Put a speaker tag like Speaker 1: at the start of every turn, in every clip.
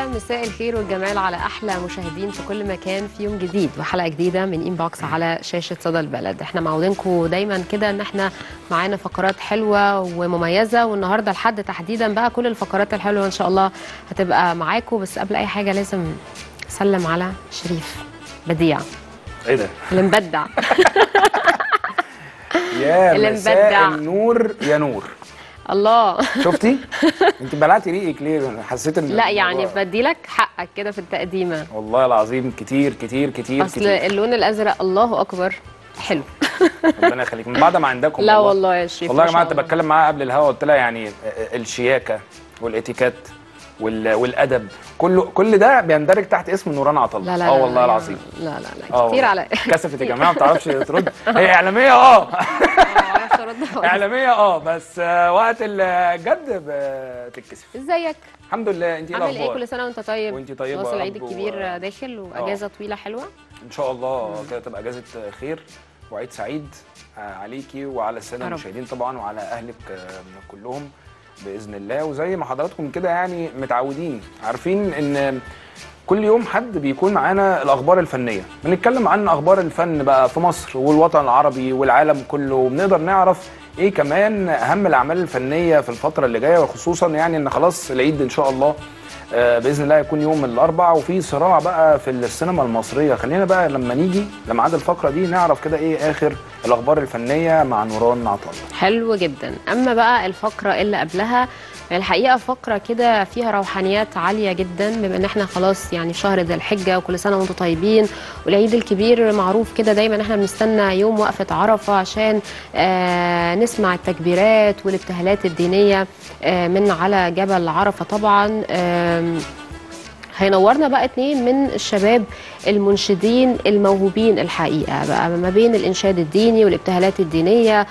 Speaker 1: مساء الخير والجمال على احلى مشاهدين في كل مكان في يوم جديد وحلقه جديده من انبوكس على شاشه صدى البلد احنا معودينكم دايما كده ان احنا معانا فقرات حلوه ومميزه والنهارده لحد تحديدا بقى كل الفقرات الحلوه ان شاء الله هتبقى معاكم بس قبل اي حاجه لازم اسلم على شريف بديع
Speaker 2: ايه ده؟
Speaker 1: اللي مبدع
Speaker 2: يا
Speaker 1: اللي
Speaker 2: مساء
Speaker 1: مبدع.
Speaker 2: النور يا نور
Speaker 1: الله
Speaker 2: شفتي؟ انت بلعتي ريقك ليه؟ أنا حسيت ان
Speaker 1: لا يعني
Speaker 2: الموضوع-
Speaker 1: بديلك حقك كده في التقديمه
Speaker 2: والله العظيم كتير كتير كتير
Speaker 1: اصل
Speaker 2: كتير
Speaker 1: اللون الازرق الله اكبر حلو
Speaker 2: ربنا يخليك من بعد ما عندكم
Speaker 1: لا والله يا شريف
Speaker 2: والله يا
Speaker 1: ما
Speaker 2: جماعه
Speaker 1: شاء
Speaker 2: كنت
Speaker 1: الله.
Speaker 2: بتكلم معاها قبل الهوا قلت لها يعني الشياكه والاتيكيت وال... والادب كله كل ده بيندرج تحت اسم نوران عطله
Speaker 1: لا لا
Speaker 2: اه
Speaker 1: لا
Speaker 2: والله
Speaker 1: لا
Speaker 2: العظيم
Speaker 1: لا لا لا
Speaker 2: اه
Speaker 1: كتير
Speaker 2: والله.
Speaker 1: على
Speaker 2: كسفت يا جماعه ما بتعرفش ترد هي اعلاميه اه
Speaker 1: معرفش ارد أقول.
Speaker 2: اعلاميه اه بس آه، وقت الجد بتتكسف
Speaker 1: ازيك
Speaker 2: الحمد لله انت ايه
Speaker 1: عامل ايه
Speaker 2: الاخبار
Speaker 1: كل سنه وانت طيب
Speaker 2: وانتي طيبة
Speaker 1: خلاص
Speaker 2: يا
Speaker 1: العيد
Speaker 2: رب و-
Speaker 1: الكبير داخل واجازه طويله حلوه
Speaker 2: ان شاء الله كده تبقى اجازه خير وعيد سعيد آه، عليكي وعلى الساده
Speaker 1: يا رب.
Speaker 2: المشاهدين طبعا وعلى اهلك آه، كلهم باذن الله وزي ما حضراتكم كده يعني متعودين عارفين ان كل يوم حد بيكون معانا الاخبار الفنيه بنتكلم عن اخبار الفن بقى في مصر والوطن العربي والعالم كله وبنقدر نعرف ايه كمان اهم الاعمال الفنيه في الفتره اللي جايه وخصوصا يعني ان خلاص العيد ان شاء الله آه، باذن الله يكون يوم الاربعاء وفي صراع بقى في السينما المصريه خلينا بقى لما نيجي لميعاد الفقره دي نعرف كده ايه اخر الاخبار الفنيه مع نوران عطله
Speaker 1: حلو جدا اما بقى الفقره اللي قبلها الحقيقه فقره كده فيها روحانيات عاليه جدا بما ان احنا خلاص يعني في شهر ذي الحجه وكل سنه وانتم طيبين والعيد الكبير معروف كده دايما احنا بنستنى يوم وقفه عرفه عشان آه نسمع التكبيرات والابتهالات الدينيه آه من على جبل عرفه طبعا آم هينورنا بقى اتنين من الشباب المنشدين الموهوبين الحقيقه بقى ما بين الانشاد الديني والابتهالات الدينيه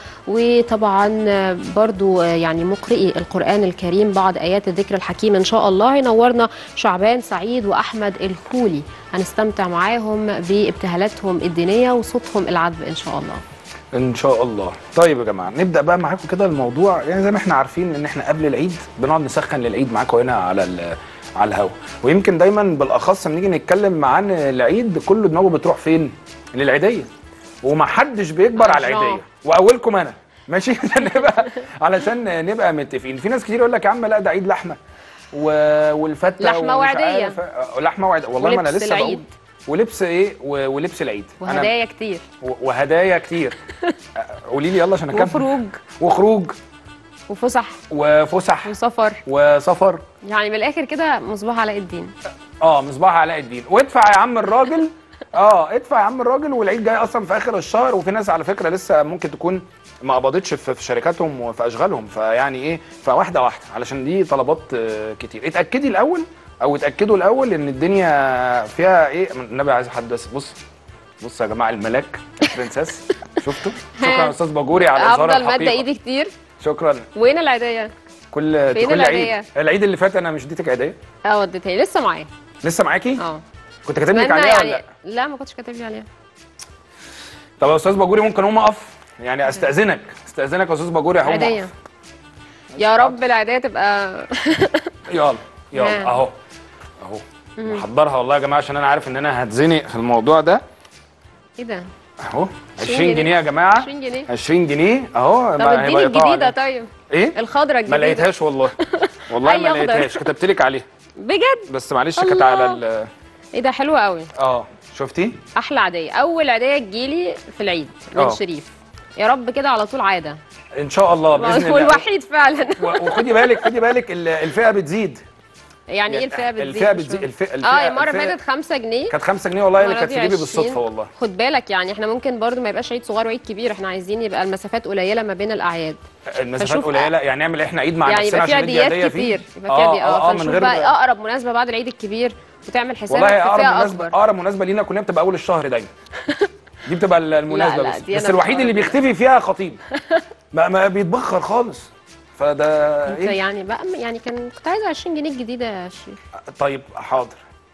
Speaker 1: وطبعا برضو يعني مقرئي القران الكريم بعض ايات الذكر الحكيم ان شاء الله هينورنا شعبان سعيد واحمد الخولي هنستمتع معاهم بابتهالاتهم الدينيه وصوتهم العذب ان شاء الله
Speaker 2: ان شاء الله طيب يا جماعه نبدا بقى معاكم كده الموضوع يعني زي ما احنا عارفين ان احنا قبل العيد بنقعد نسخن للعيد معاكم هنا على ال- على الهوا ويمكن دايما بالاخص لما نيجي نتكلم عن العيد كله دماغه بتروح فين للعيديه ومحدش بيكبر على
Speaker 1: عشان.
Speaker 2: العيديه واولكم انا ماشي عشان نبقى علشان نبقى متفقين في ناس كتير يقول لك يا عم لا ده عيد لحمه و... والفته
Speaker 1: لحمة
Speaker 2: ومش
Speaker 1: وعيدية.
Speaker 2: عارف- آه، لحمه وعيديه والله ما انا
Speaker 1: ولبس
Speaker 2: لسه بقول
Speaker 1: العيد.
Speaker 2: ولبس ايه و... ولبس العيد أنا-
Speaker 1: وهدايا كتير
Speaker 2: و- وهدايا كتير قولي لي يلا عشان اكمل
Speaker 1: وخروج
Speaker 2: وخروج
Speaker 1: وفسح
Speaker 2: وفسح
Speaker 1: وسفر
Speaker 2: وسفر
Speaker 1: يعني من الاخر كده مصباح علاء الدين
Speaker 2: اه مصباح علاء الدين وادفع يا عم الراجل اه ادفع يا عم الراجل والعيد جاي اصلا في اخر الشهر وفي ناس على فكره لسه ممكن تكون ما قبضتش في في شركاتهم وفي اشغالهم فيعني ايه فواحده واحده علشان دي طلبات آه، كتير اتاكدي الاول او اتاكدوا الاول ان الدنيا فيها ايه النبي عايز حد بس بص بص يا جماعه الملاك البرنسس شفتوا شكرا يا استاذ باجوري على اظهار
Speaker 1: افضل ماده
Speaker 2: الحقيقه
Speaker 1: ايدي كتير
Speaker 2: شكرا
Speaker 1: وين العيديه
Speaker 2: كل
Speaker 1: فين
Speaker 2: كل
Speaker 1: العيدية؟
Speaker 2: عيد العيد اللي فات انا مش اديتك عيديه
Speaker 1: اه وديتها لي لسه معايا
Speaker 2: لسه معاكي
Speaker 1: اه
Speaker 2: كنت كاتب لك
Speaker 1: اتمنى
Speaker 2: عليها ولا
Speaker 1: يعني
Speaker 2: لا
Speaker 1: لا ما كنتش كاتب لي عليها
Speaker 2: طب يا استاذ باجوري ممكن اقوم اقف يعني استاذنك استاذنك يا استاذ باجوري هقوم
Speaker 1: عيديه
Speaker 2: اقف
Speaker 1: يا رب العيديه تبقى
Speaker 2: يلا يلا
Speaker 1: ها.
Speaker 2: اهو اهو محضرها والله يا جماعه عشان انا عارف ان انا هتزنق في الموضوع ده
Speaker 1: ايه ده
Speaker 2: اهو
Speaker 1: 20
Speaker 2: 20 جنيه يا جماعه
Speaker 1: 20 جنيه
Speaker 2: 20 جنيه اهو
Speaker 1: طب
Speaker 2: ما
Speaker 1: اديني
Speaker 2: هيبقى يقطعوا
Speaker 1: الجديده
Speaker 2: عليها.
Speaker 1: طيب
Speaker 2: ايه
Speaker 1: الخضره
Speaker 2: ما
Speaker 1: الجديده
Speaker 2: لقيتهاش والله والله
Speaker 1: أي
Speaker 2: ما
Speaker 1: أخضر.
Speaker 2: لقيتهاش كتبت لك عليها
Speaker 1: بجد
Speaker 2: بس معلش كانت
Speaker 1: الله.
Speaker 2: على ال
Speaker 1: ايه ده حلو قوي
Speaker 2: اه شفتي
Speaker 1: احلى عيديه اول عيديه تجيلي في العيد من
Speaker 2: اه.
Speaker 1: شريف يا رب كده على طول عاده
Speaker 2: ان شاء الله باذن الله
Speaker 1: والوحيد فعلا
Speaker 2: و- وخدي بالك خدي بالك ال- الفئه بتزيد
Speaker 1: يعني ايه الفئه بتزيد
Speaker 2: الفئه
Speaker 1: مش
Speaker 2: بتزيد
Speaker 1: فاهمة.
Speaker 2: الفئه
Speaker 1: اه المره
Speaker 2: الفئة-
Speaker 1: اللي فاتت 5 جنيه
Speaker 2: كانت 5 جنيه والله اللي
Speaker 1: المرة
Speaker 2: كانت في
Speaker 1: دي
Speaker 2: جيبي
Speaker 1: 20.
Speaker 2: بالصدفه والله
Speaker 1: خد بالك يعني احنا ممكن برضو ما يبقاش عيد صغير وعيد كبير احنا عايزين يبقى المسافات قليله ما بين الاعياد
Speaker 2: المسافات
Speaker 1: فشوف-
Speaker 2: قليله يعني نعمل احنا عيد مع
Speaker 1: يعني
Speaker 2: نفسنا
Speaker 1: يبقى في
Speaker 2: عشان ندي
Speaker 1: عيديات
Speaker 2: هديه فيه
Speaker 1: كتير يبقى في عيديات اه
Speaker 2: اه من
Speaker 1: فنشوف
Speaker 2: غير
Speaker 1: بقى اقرب مناسبه بعد العيد الكبير وتعمل حسابك
Speaker 2: والله
Speaker 1: في
Speaker 2: اقرب
Speaker 1: فئه
Speaker 2: مناسبه
Speaker 1: اكبر
Speaker 2: اقرب مناسبه لينا كلنا بتبقى اول الشهر دايما دي بتبقى المناسبه
Speaker 1: لا،
Speaker 2: بس
Speaker 1: دي
Speaker 2: بس
Speaker 1: أنا
Speaker 2: الوحيد
Speaker 1: مش
Speaker 2: اللي
Speaker 1: عارفة.
Speaker 2: بيختفي فيها خطيب ما, ما بيتبخر خالص فده
Speaker 1: انت
Speaker 2: ايه
Speaker 1: يعني بقى يعني كان كنت عايزه 20 جنيه الجديده يا شريف
Speaker 2: طيب حاضر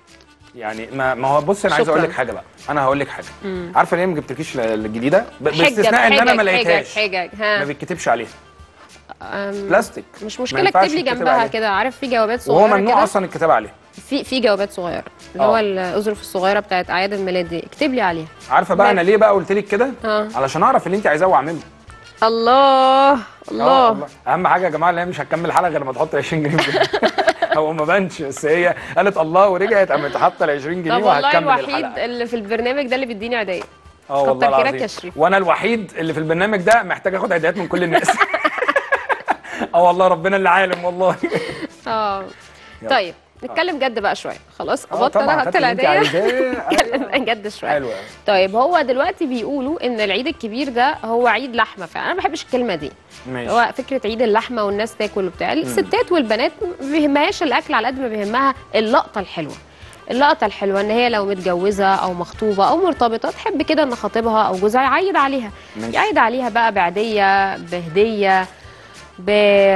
Speaker 2: يعني ما ما هو بص انا عايز
Speaker 1: شكراً.
Speaker 2: اقول لك حاجه بقى انا هقول لك حاجه عارفه ليه ما جبتلكيش الجديده ب-
Speaker 1: حجج
Speaker 2: باستثناء ان انا ما
Speaker 1: حجج
Speaker 2: لقيتهاش
Speaker 1: حجج حجج
Speaker 2: ما
Speaker 1: ها
Speaker 2: بيتكتبش عليها
Speaker 1: أم،
Speaker 2: بلاستيك
Speaker 1: مش
Speaker 2: ما
Speaker 1: مشكله
Speaker 2: ينفعش
Speaker 1: اكتب لي
Speaker 2: يتكتب
Speaker 1: جنبها
Speaker 2: عليها.
Speaker 1: كده عارف في جوابات صغيره
Speaker 2: وهو ممنوع
Speaker 1: كده
Speaker 2: اصلا الكتابه عليها
Speaker 1: في في جوابات صغيره اللي
Speaker 2: آه.
Speaker 1: هو الاظرف الصغيره بتاعت اعياد الميلاد دي اكتب لي عليها
Speaker 2: عارفه بقى
Speaker 1: بس.
Speaker 2: انا ليه بقى قلت لك كده
Speaker 1: اه
Speaker 2: علشان اعرف اللي انت عايزاه واعمله
Speaker 1: الله
Speaker 2: آه
Speaker 1: الله
Speaker 2: والله. اهم حاجه يا جماعه اللي هي مش هتكمل الحلقه غير لما تحط 20 جنيه في جيبها. هو ما بانش بس هي قالت الله ورجعت قامت حاطه ال 20 جنيه
Speaker 1: طب والله
Speaker 2: وهتكمل
Speaker 1: الوحيد
Speaker 2: الحلقه
Speaker 1: اللي في البرنامج ده اللي بيديني عيديه
Speaker 2: اه والله
Speaker 1: كتر خيرك
Speaker 2: العظيم
Speaker 1: يا شريف.
Speaker 2: وانا الوحيد اللي في البرنامج ده محتاج اخد هدايات من كل الناس اه والله ربنا اللي عالم والله
Speaker 1: اه
Speaker 2: يلا.
Speaker 1: طيب نتكلم جد بقى شويه خلاص
Speaker 2: آه
Speaker 1: ابطل
Speaker 2: طبعا
Speaker 1: احط
Speaker 2: هات اللي انت
Speaker 1: العيديه
Speaker 2: عايزاه
Speaker 1: نتكلم جد شويه
Speaker 2: حلو أوي.
Speaker 1: طيب هو دلوقتي بيقولوا ان العيد الكبير ده هو عيد لحمه فانا ما بحبش الكلمه دي
Speaker 2: ماشي
Speaker 1: هو فكره عيد اللحمه والناس تاكل وبتاع الستات والبنات ما بيهمهاش الاكل على قد ما بيهمها اللقطه الحلوه اللقطه الحلوه ان هي لو متجوزه او مخطوبه او مرتبطه تحب كده ان خطيبها او جوزها يعيد عليها
Speaker 2: ماشي.
Speaker 1: يعيد عليها بقى بعيديه بهديه ب...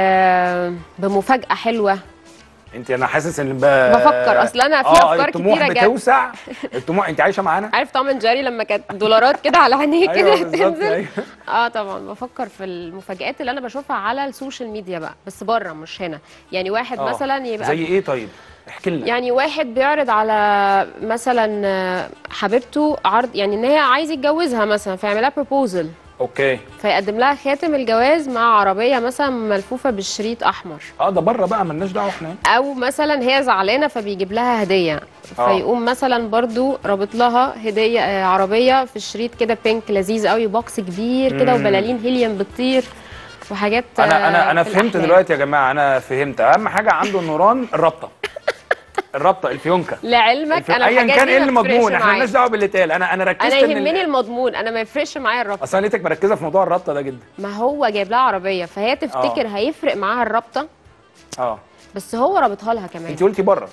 Speaker 1: بمفاجاه حلوه
Speaker 2: انت انا حاسس ان ب...
Speaker 1: بفكر، أصل أنا في
Speaker 2: آه،
Speaker 1: أفكار
Speaker 2: الطموح
Speaker 1: كتيرة جت.
Speaker 2: بتوسع الطموح انت عايشه معانا
Speaker 1: عارف توم اند جيري لما كانت دولارات كده على عينيه كده
Speaker 2: ايوه بالظبط
Speaker 1: تنزل
Speaker 2: ايوه
Speaker 1: اه طبعا بفكر في المفاجآت اللي انا بشوفها على السوشيال ميديا بقى بس بره مش هنا يعني واحد
Speaker 2: آه.
Speaker 1: مثلا يبقى
Speaker 2: زي ايه طيب احكي لنا
Speaker 1: يعني واحد بيعرض على مثلا آه، حبيبته عرض يعني ان هي عايز يتجوزها مثلا فيعملها بروبوزل
Speaker 2: اوكي
Speaker 1: فيقدم لها خاتم الجواز مع عربيه مثلا ملفوفه بالشريط احمر
Speaker 2: اه ده بره بقى ملناش دعوه احنا
Speaker 1: او مثلا هي زعلانه فبيجيب لها هديه
Speaker 2: آه.
Speaker 1: فيقوم مثلا برضو رابط لها هديه آه، عربيه في شريط كده بينك لذيذ قوي بوكس كبير كده
Speaker 2: مم.
Speaker 1: وبلالين هيليوم بتطير وحاجات
Speaker 2: انا انا
Speaker 1: آه،
Speaker 2: انا
Speaker 1: في
Speaker 2: فهمت
Speaker 1: الأحلام.
Speaker 2: دلوقتي يا جماعه انا فهمت اهم حاجه عنده النوران الرابطه الرابطه الفيونكه
Speaker 1: لعلمك
Speaker 2: الفي-
Speaker 1: انا
Speaker 2: ايا
Speaker 1: الحاجات
Speaker 2: كان
Speaker 1: دي
Speaker 2: ايه
Speaker 1: ما
Speaker 2: اللي
Speaker 1: بتفرقش
Speaker 2: مضمون احنا
Speaker 1: معايا.
Speaker 2: مالناش دعوه باللي اتقال انا انا ركزت
Speaker 1: انا
Speaker 2: ان
Speaker 1: يهمني المضمون انا ما يفرقش معايا الربط
Speaker 2: اصل انا لقيتك مركزه في موضوع الرابطه ده جدا
Speaker 1: ما هو جايب لها عربيه فهي تفتكر هيفرق معاها الرابطه
Speaker 2: اه
Speaker 1: بس هو رابطها لها كمان
Speaker 2: انت قلتي بره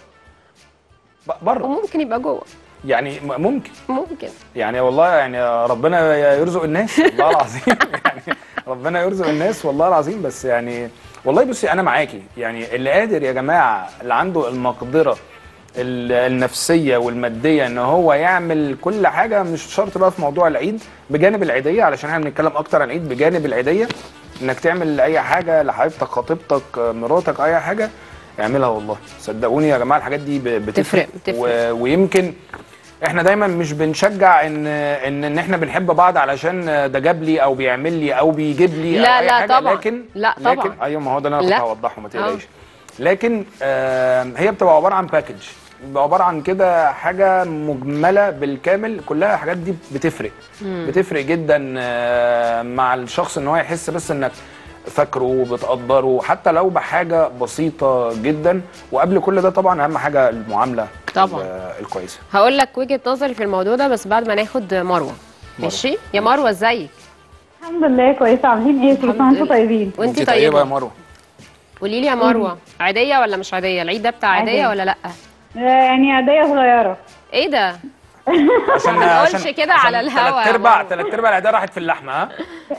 Speaker 2: ب- بره
Speaker 1: وممكن يبقى جوه
Speaker 2: يعني م- ممكن
Speaker 1: ممكن
Speaker 2: يعني والله يعني ربنا يرزق الناس والله العظيم يعني ربنا يرزق الناس والله العظيم بس يعني والله بصي انا معاكي يعني اللي قادر يا جماعه اللي عنده المقدره ال- النفسيه والماديه ان هو يعمل كل حاجه مش شرط بقى في موضوع العيد بجانب العيديه علشان احنا بنتكلم اكتر عن العيد بجانب العيديه انك تعمل اي حاجه لحبيبتك خطيبتك مراتك اي حاجه اعملها والله صدقوني يا جماعه الحاجات دي ب- بتفرق
Speaker 1: تفرق- بتفرق.
Speaker 2: و... ويمكن احنا دايما مش بنشجع ان ان ان احنا بنحب بعض علشان ده جاب لي او بيعمل لي او بيجيب لي
Speaker 1: لا،
Speaker 2: أو أي
Speaker 1: لا
Speaker 2: حاجة
Speaker 1: طبعاً.
Speaker 2: لكن
Speaker 1: لا
Speaker 2: لكن
Speaker 1: طبعاً.
Speaker 2: ايوه ما هو ده اللي انا
Speaker 1: لا.
Speaker 2: كنت هوضحه ما تقلقيش لكن آه هي بتبقى عباره عن باكج بتبقى عباره عن كده حاجه مجمله بالكامل كلها الحاجات دي بتفرق بتفرق جدا آه مع الشخص ان هو يحس بس انك فاكره وبتقدره حتى لو بحاجه بسيطه جدا وقبل كل ده طبعا اهم حاجه المعامله
Speaker 1: طبعاً.
Speaker 2: ال- الكويسه
Speaker 1: هقول لك وجهه نظري في الموضوع ده بس بعد ما ناخد مروه ماشي يا مروه ازيك
Speaker 3: الحمد لله كويسه عاملين ايه كل
Speaker 1: الحمد
Speaker 3: سنه وانتم
Speaker 1: لله.
Speaker 3: طيبين
Speaker 1: وانت
Speaker 2: انت طيبه يا
Speaker 1: طيبه
Speaker 2: مروه
Speaker 1: قولي لي يا مروه عاديه ولا مش عاديه العيد ده بتاع عاديه
Speaker 3: عادية.
Speaker 1: ولا لا
Speaker 3: آه، يعني عاديه صغيره
Speaker 1: ايه ده
Speaker 2: عشان
Speaker 1: ما تقولش كده على الهوا
Speaker 2: ثلاث
Speaker 1: يا
Speaker 2: ارباع
Speaker 1: مروة.
Speaker 2: ثلاث ارباع العيديه راحت في اللحمه ها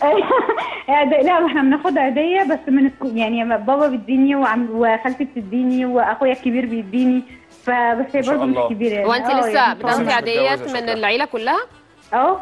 Speaker 3: عادية- لا احنا بناخد عاديه بس من الك- يعني بابا بيديني وعم وخالتي بتديني واخويا الكبير بيديني فبس هي
Speaker 2: شاء
Speaker 3: برضه مش
Speaker 2: الله.
Speaker 3: كبيره يعني
Speaker 1: هو انت
Speaker 3: آه،
Speaker 1: لسه
Speaker 3: يعني
Speaker 1: بتاخدي
Speaker 2: مش
Speaker 1: عاديات
Speaker 2: متجوزة
Speaker 1: من
Speaker 2: شكلها.
Speaker 1: العيله كلها
Speaker 3: اه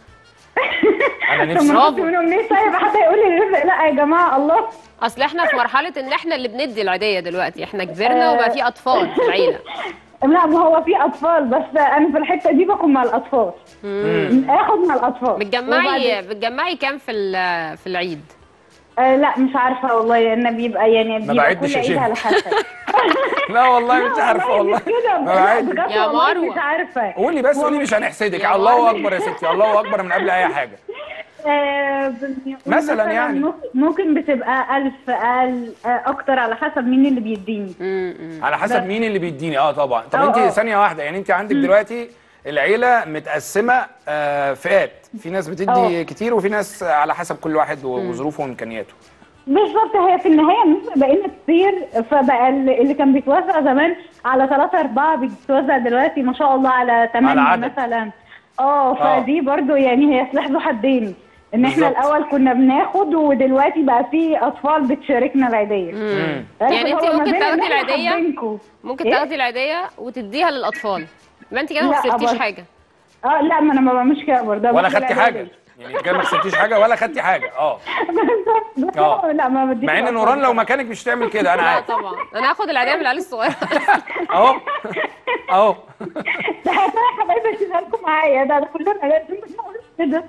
Speaker 2: انا
Speaker 3: طب
Speaker 2: نفسي
Speaker 3: ما
Speaker 1: برافو.
Speaker 3: كنت من امنيه طيب حد يقول لي الرزق لا يا جماعه الله
Speaker 1: اصل احنا في مرحله ان احنا اللي بندي العيديه دلوقتي احنا كبرنا
Speaker 3: آه.
Speaker 1: وبقى في اطفال في العيله
Speaker 3: لا ما هو في اطفال بس انا في الحته دي بكون مع الاطفال اخد مع الاطفال
Speaker 1: بتجمعي
Speaker 3: وبعدين-
Speaker 1: بتجمعي كام في ال- في العيد
Speaker 3: آه لا مش عارفه والله لان بيبقى يعني بيبقى
Speaker 2: بعدش
Speaker 3: كل
Speaker 2: يا
Speaker 3: عيد
Speaker 2: شيخ.
Speaker 3: على حسب
Speaker 2: لا والله مش عارفه والله
Speaker 3: مش كده
Speaker 2: ما
Speaker 3: لا،
Speaker 2: بعد.
Speaker 3: بجد
Speaker 1: يا
Speaker 3: والله
Speaker 1: مروة.
Speaker 3: مش عارفه
Speaker 2: قولي بس قولي مش هنحسدك
Speaker 1: يا
Speaker 2: الله
Speaker 1: مروة.
Speaker 2: اكبر يا ستي الله اكبر من قبل اي حاجه
Speaker 3: آه ب-
Speaker 2: مثلاً يعني.
Speaker 3: ممكن- ممكن بتبقى ألف أقل آه أكتر على حسب مين اللي بيديني
Speaker 1: امم
Speaker 2: على حسب
Speaker 3: لا.
Speaker 2: مين اللي بيديني اه طبعا طب
Speaker 3: آه،
Speaker 2: انت
Speaker 3: آه.
Speaker 2: ثانيه واحده يعني انت عندك دلوقتي العيله متقسمه آه فئات في ناس بتدي
Speaker 3: آه.
Speaker 2: كتير وفي ناس على حسب كل واحد وظروفه وامكانياته
Speaker 3: بالظبط هي في النهاية النسبة بقينا كتير فبقى اللي اللي كان بيتوزع زمان على ثلاثة أربعة بيتوزع دلوقتي ما شاء الله على ثمانية
Speaker 2: عدد.
Speaker 3: مثلا اه
Speaker 2: آه.
Speaker 3: فدي برضو يعني هي سلاح ذو حدين ان احنا
Speaker 2: بالظبط.
Speaker 3: الاول كنا بناخد ودلوقتي بقى في اطفال بتشاركنا العيديه
Speaker 2: مم.
Speaker 1: يعني انت
Speaker 3: فهو ما
Speaker 1: ممكن
Speaker 3: بين
Speaker 1: تاخدي
Speaker 3: إن إحنا
Speaker 1: العيدية؟
Speaker 3: حابينكوا.
Speaker 1: ممكن
Speaker 3: إيه؟
Speaker 1: تاخدي العيديه وتديها للاطفال يبقى انت كده ما
Speaker 3: لا،
Speaker 1: خسرتيش
Speaker 3: برضه.
Speaker 1: حاجه
Speaker 3: اه لا ما انا ما بعملش كده برضه
Speaker 2: ولا
Speaker 3: باخد
Speaker 2: خدتي
Speaker 3: العيدية.
Speaker 2: حاجه يعني انت كده ما خسرتيش حاجه ولا خدتي حاجه اه
Speaker 3: بس
Speaker 2: آه.
Speaker 3: لا ما بديش
Speaker 2: مع ان
Speaker 3: الأطفال.
Speaker 2: نوران لو مكانك مش هتعمل كده انا
Speaker 1: لا
Speaker 2: عارف
Speaker 1: طبعا انا هاخد العيديه من العيال الصغيره
Speaker 2: اهو اهو
Speaker 3: ده انا يا حبايبي اشيلها لكم معايا ده انا كلنا لازم نقول كده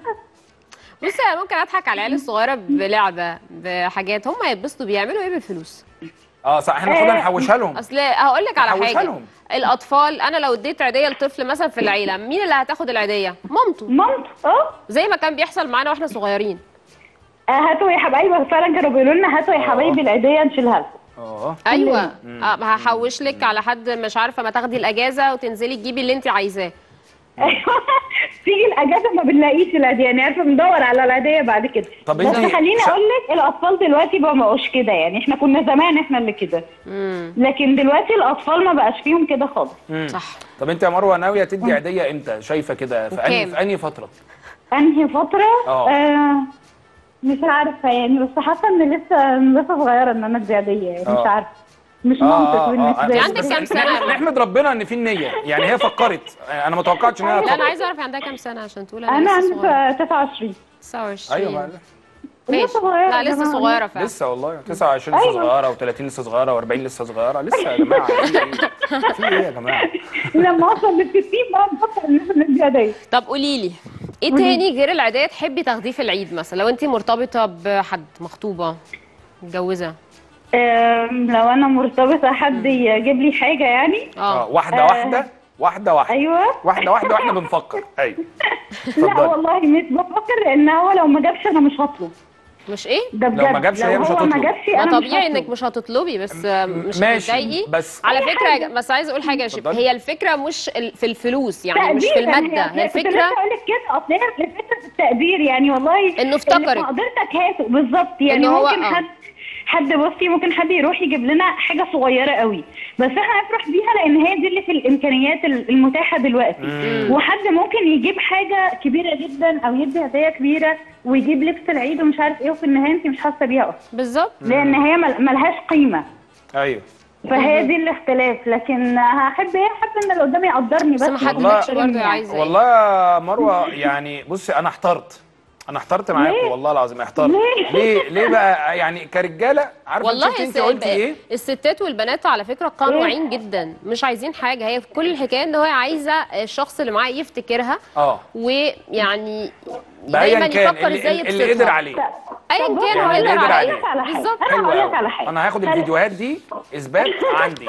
Speaker 1: بصي انا ممكن اضحك على العيال الصغيره بلعبه بحاجات هم هيتبسطوا بيعملوا ايه بالفلوس
Speaker 2: اه صح احنا المفروض نحوشها لهم
Speaker 1: اصل هقول لك على
Speaker 2: نحوشها
Speaker 1: حاجه
Speaker 2: لهم.
Speaker 1: الاطفال انا لو اديت عيديه لطفل مثلا في العيله مين اللي هتاخد العيديه مامته
Speaker 3: مامته اه
Speaker 1: زي ما كان بيحصل معانا واحنا صغيرين
Speaker 3: آه، هاتوا يا حبايبي فعلا كانوا بيقولوا لنا هاتوا يا
Speaker 2: آه.
Speaker 3: حبايبي العيديه نشيلها لكم
Speaker 2: اه
Speaker 1: ايوه آه هحوش لك على حد مش عارفه ما تاخدي الاجازه وتنزلي تجيبي اللي انت عايزاه
Speaker 3: ايوه تيجي الاجازه ما بنلاقيش العيديه يعني عارفه بندور على العيديه بعد كده
Speaker 2: طب
Speaker 3: بس
Speaker 2: انتي
Speaker 3: خليني
Speaker 2: شا-
Speaker 3: اقول لك الاطفال دلوقتي بقوا ما بقوش كده يعني احنا كنا زمان احنا اللي كده
Speaker 1: امم
Speaker 3: لكن دلوقتي الاطفال ما بقاش فيهم كده خالص
Speaker 2: مم.
Speaker 1: صح
Speaker 2: طب انت يا مروه ناويه تدي عيديه امتى شايفه كده في انهي
Speaker 1: وكام؟
Speaker 2: في انهي فتره
Speaker 3: انهي فتره
Speaker 2: اه.
Speaker 3: آه مش عارفه يعني بس حاسه ان لسه لسه صغيره ان انا ادي عيديه يعني
Speaker 2: اه.
Speaker 3: مش عارفه مش
Speaker 2: اه
Speaker 3: منطق
Speaker 2: اه
Speaker 3: بالنسبه
Speaker 2: اه
Speaker 3: لي
Speaker 1: عندك
Speaker 2: بس
Speaker 1: كام سنة؟
Speaker 2: نحمد- نحمد ربنا ان في النيه يعني هي فكرت انا ما توقعتش ان هي
Speaker 1: لا انا
Speaker 2: فكرت
Speaker 1: عايزه اعرف عندها كام سنه عشان تقول انا,
Speaker 3: انا
Speaker 1: لسه صغيره
Speaker 3: عندي 29
Speaker 1: 29
Speaker 2: ايوه ما-
Speaker 1: ماشي
Speaker 3: لسه صغيرة
Speaker 1: لا
Speaker 3: يا
Speaker 1: لسه
Speaker 3: جماعة.
Speaker 1: صغيره فعلا
Speaker 2: لسه والله 29 لسه
Speaker 3: أيوة.
Speaker 2: صغيره و30 لسه صغيره و40 لسه صغيره لسه يا جماعه في ايه في ايه يا جماعه
Speaker 3: لما اوصل لل 60 بقى نفكر ان احنا ندي عيديه
Speaker 1: طب قولي لي ايه تاني غير العيديه تحبي تاخديه في العيد مثلا لو انت مرتبطه بحد مخطوبه متجوزه
Speaker 3: أم، لو انا مرتبطه حد يجيب لي حاجه يعني
Speaker 2: اه
Speaker 1: اه
Speaker 2: واحده
Speaker 3: آه.
Speaker 2: واحده واحده واحده
Speaker 3: ايوه
Speaker 2: واحده واحده واحنا بنفكر ايوه
Speaker 3: لا
Speaker 2: اتفضلي
Speaker 3: والله مش بفكر لان هو لو ما جابش انا مش هطلب
Speaker 1: مش ايه
Speaker 3: ده
Speaker 2: لو
Speaker 3: بجد
Speaker 2: ما جابش هي مش
Speaker 3: هو ما
Speaker 2: هتطلب.
Speaker 3: جابش
Speaker 1: ما
Speaker 3: انا مش
Speaker 1: طبيعي
Speaker 3: هطلب.
Speaker 1: انك مش هتطلبي بس آه، مش
Speaker 2: ماشي
Speaker 1: هتتضايقي
Speaker 2: بس
Speaker 1: على
Speaker 3: أي
Speaker 1: فكره
Speaker 3: حاجة.
Speaker 1: بس عايزه اقول حاجه يا شيب
Speaker 2: اتفضلي.
Speaker 1: هي الفكره مش ال- في الفلوس يعني مش في
Speaker 3: تقدير،
Speaker 1: الماده
Speaker 3: يعني
Speaker 1: هي
Speaker 3: كنت لسه
Speaker 1: الفكره
Speaker 3: اقول لك كده اصل هي الفكره في التقدير يعني والله
Speaker 1: إنه
Speaker 3: اللي
Speaker 1: افتكرك.
Speaker 3: في مقدرتك هاته بالظبط يعني
Speaker 1: إنه هو-
Speaker 3: ممكن
Speaker 1: آه.
Speaker 3: حد حد بصي ممكن حد يروح يجيب لنا حاجه صغيره قوي بس احنا نفرح بيها لان هي دي اللي في الامكانيات المتاحه دلوقتي وحد ممكن يجيب حاجه كبيره جدا او يدي هديه كبيره ويجيب لبس العيد ومش عارف ايه وفي النهايه انت مش حاسه بيها اصلا
Speaker 1: بالظبط
Speaker 3: لان هي مل- ملهاش قيمه
Speaker 2: ايوه
Speaker 3: فهي دي الاختلاف لكن هحب ايه احب ان اللي قدامي يقدرني بس
Speaker 1: بس ما حدش
Speaker 3: ويحترمني
Speaker 1: برضه
Speaker 3: يعني.
Speaker 1: عايزه إيه.
Speaker 2: والله يا مروه يعني بصي انا احترت انا احترت معاكم
Speaker 3: ليه؟
Speaker 2: والله العظيم احترت
Speaker 3: ليه؟
Speaker 2: ليه ليه بقى يعني كرجاله عارفه
Speaker 1: والله
Speaker 2: شفتي انت
Speaker 1: الس-
Speaker 2: قلتي ايه
Speaker 1: الستات والبنات على فكره قانوعين جدا مش عايزين حاجه هي كل الحكايه ان هو عايزه الشخص اللي معاه يفتكرها
Speaker 2: اه
Speaker 1: ويعني
Speaker 2: بايا
Speaker 1: دايما
Speaker 2: كان
Speaker 1: يفكر
Speaker 2: اللي,
Speaker 1: ازاي
Speaker 2: اللي قدر
Speaker 1: يبسطها
Speaker 2: عليه
Speaker 1: ايا
Speaker 3: طب
Speaker 1: كان
Speaker 3: بص،
Speaker 1: هو
Speaker 3: أقول
Speaker 1: يقدر
Speaker 2: لك-
Speaker 1: على
Speaker 2: أقول
Speaker 3: لك على
Speaker 1: ايه
Speaker 3: حاجة.
Speaker 1: بالظبط
Speaker 3: أنا
Speaker 2: حلو
Speaker 3: هقول لك
Speaker 2: أوي.
Speaker 3: على حاجة.
Speaker 2: انا هاخد
Speaker 3: خل-
Speaker 2: الفيديوهات دي اثبات عندي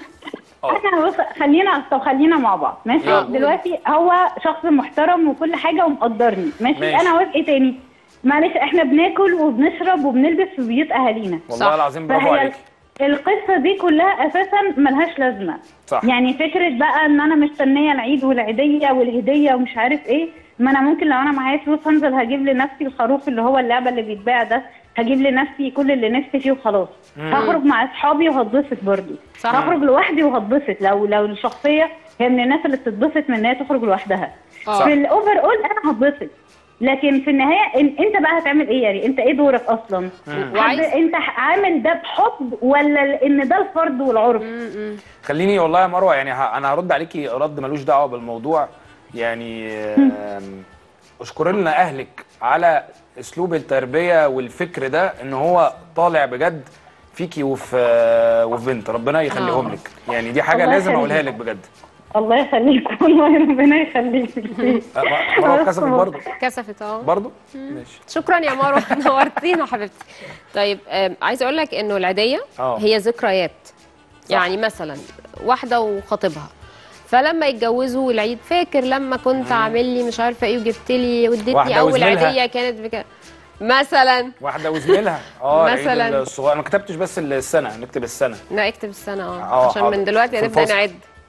Speaker 2: اه
Speaker 3: احنا بص خلينا طب خلينا مع بعض ماشي
Speaker 2: يلا.
Speaker 3: دلوقتي هو شخص محترم وكل حاجه ومقدرني ماشي,
Speaker 2: ماشي.
Speaker 3: انا عاوز ايه تاني معلش احنا بناكل وبنشرب وبنلبس في بيوت اهالينا
Speaker 2: والله
Speaker 1: صح.
Speaker 2: العظيم برافو
Speaker 3: فهي
Speaker 2: عليك
Speaker 3: القصه دي كلها اساسا ملهاش لازمه
Speaker 2: صح.
Speaker 3: يعني فكره بقى ان انا مستنيه العيد والعيديه والهديه ومش عارف ايه ما انا ممكن لو انا معايا فلوس هنزل هجيب لنفسي الخروف اللي هو اللعبه اللي بيتباع ده هجيب لنفسي كل اللي نفسي فيه وخلاص هخرج مع اصحابي وهتبسط برضه
Speaker 1: صح.
Speaker 3: هخرج لوحدي وهتبسط لو لو الشخصيه هي من الناس اللي بتتبسط من ان هي تخرج لوحدها
Speaker 1: آه.
Speaker 3: في الاوفر اول انا هتبسط لكن في النهايه إن- انت بقى هتعمل ايه يعني انت ايه دورك اصلا حد
Speaker 1: وعايز-
Speaker 3: انت عامل ده بحب ولا ان ده الفرض والعرف
Speaker 2: خليني والله يا مروه يعني ه- انا هرد عليكي رد ملوش دعوه بالموضوع يعني آم، اشكر لنا اهلك على اسلوب التربيه والفكر ده ان هو طالع بجد فيكي وفي وفي بنت ربنا يخليهم
Speaker 1: آه.
Speaker 2: لك يعني دي حاجه
Speaker 3: الله
Speaker 2: لازم اقولها
Speaker 3: يخليك.
Speaker 2: لك بجد
Speaker 3: الله يخليك والله ربنا يخليك
Speaker 2: أه، مروه اتكسفت برضه
Speaker 1: كسفت اهو
Speaker 2: برضه ماشي
Speaker 1: شكرا يا مروه نورتينا حبيبتي طيب آم، عايزه اقول لك انه العيديه
Speaker 2: آه.
Speaker 1: هي ذكريات يعني مثلا واحده وخطيبها فلما يتجوزوا العيد فاكر لما كنت عامل لي مش عارفه ايه وجبت لي واديتني
Speaker 2: واحدة
Speaker 1: اول
Speaker 2: وزميلها.
Speaker 1: عيديه كانت بك... مثلا
Speaker 2: واحده وزميلها اه العيد
Speaker 1: مثلاً.
Speaker 2: الصغير انا ما كتبتش بس السنه نكتب السنه
Speaker 1: لا اكتب السنه اه
Speaker 2: آه،
Speaker 1: عشان
Speaker 2: حاضر.
Speaker 1: من دلوقتي
Speaker 2: في
Speaker 1: هنبدا
Speaker 2: الفصل.
Speaker 1: نعد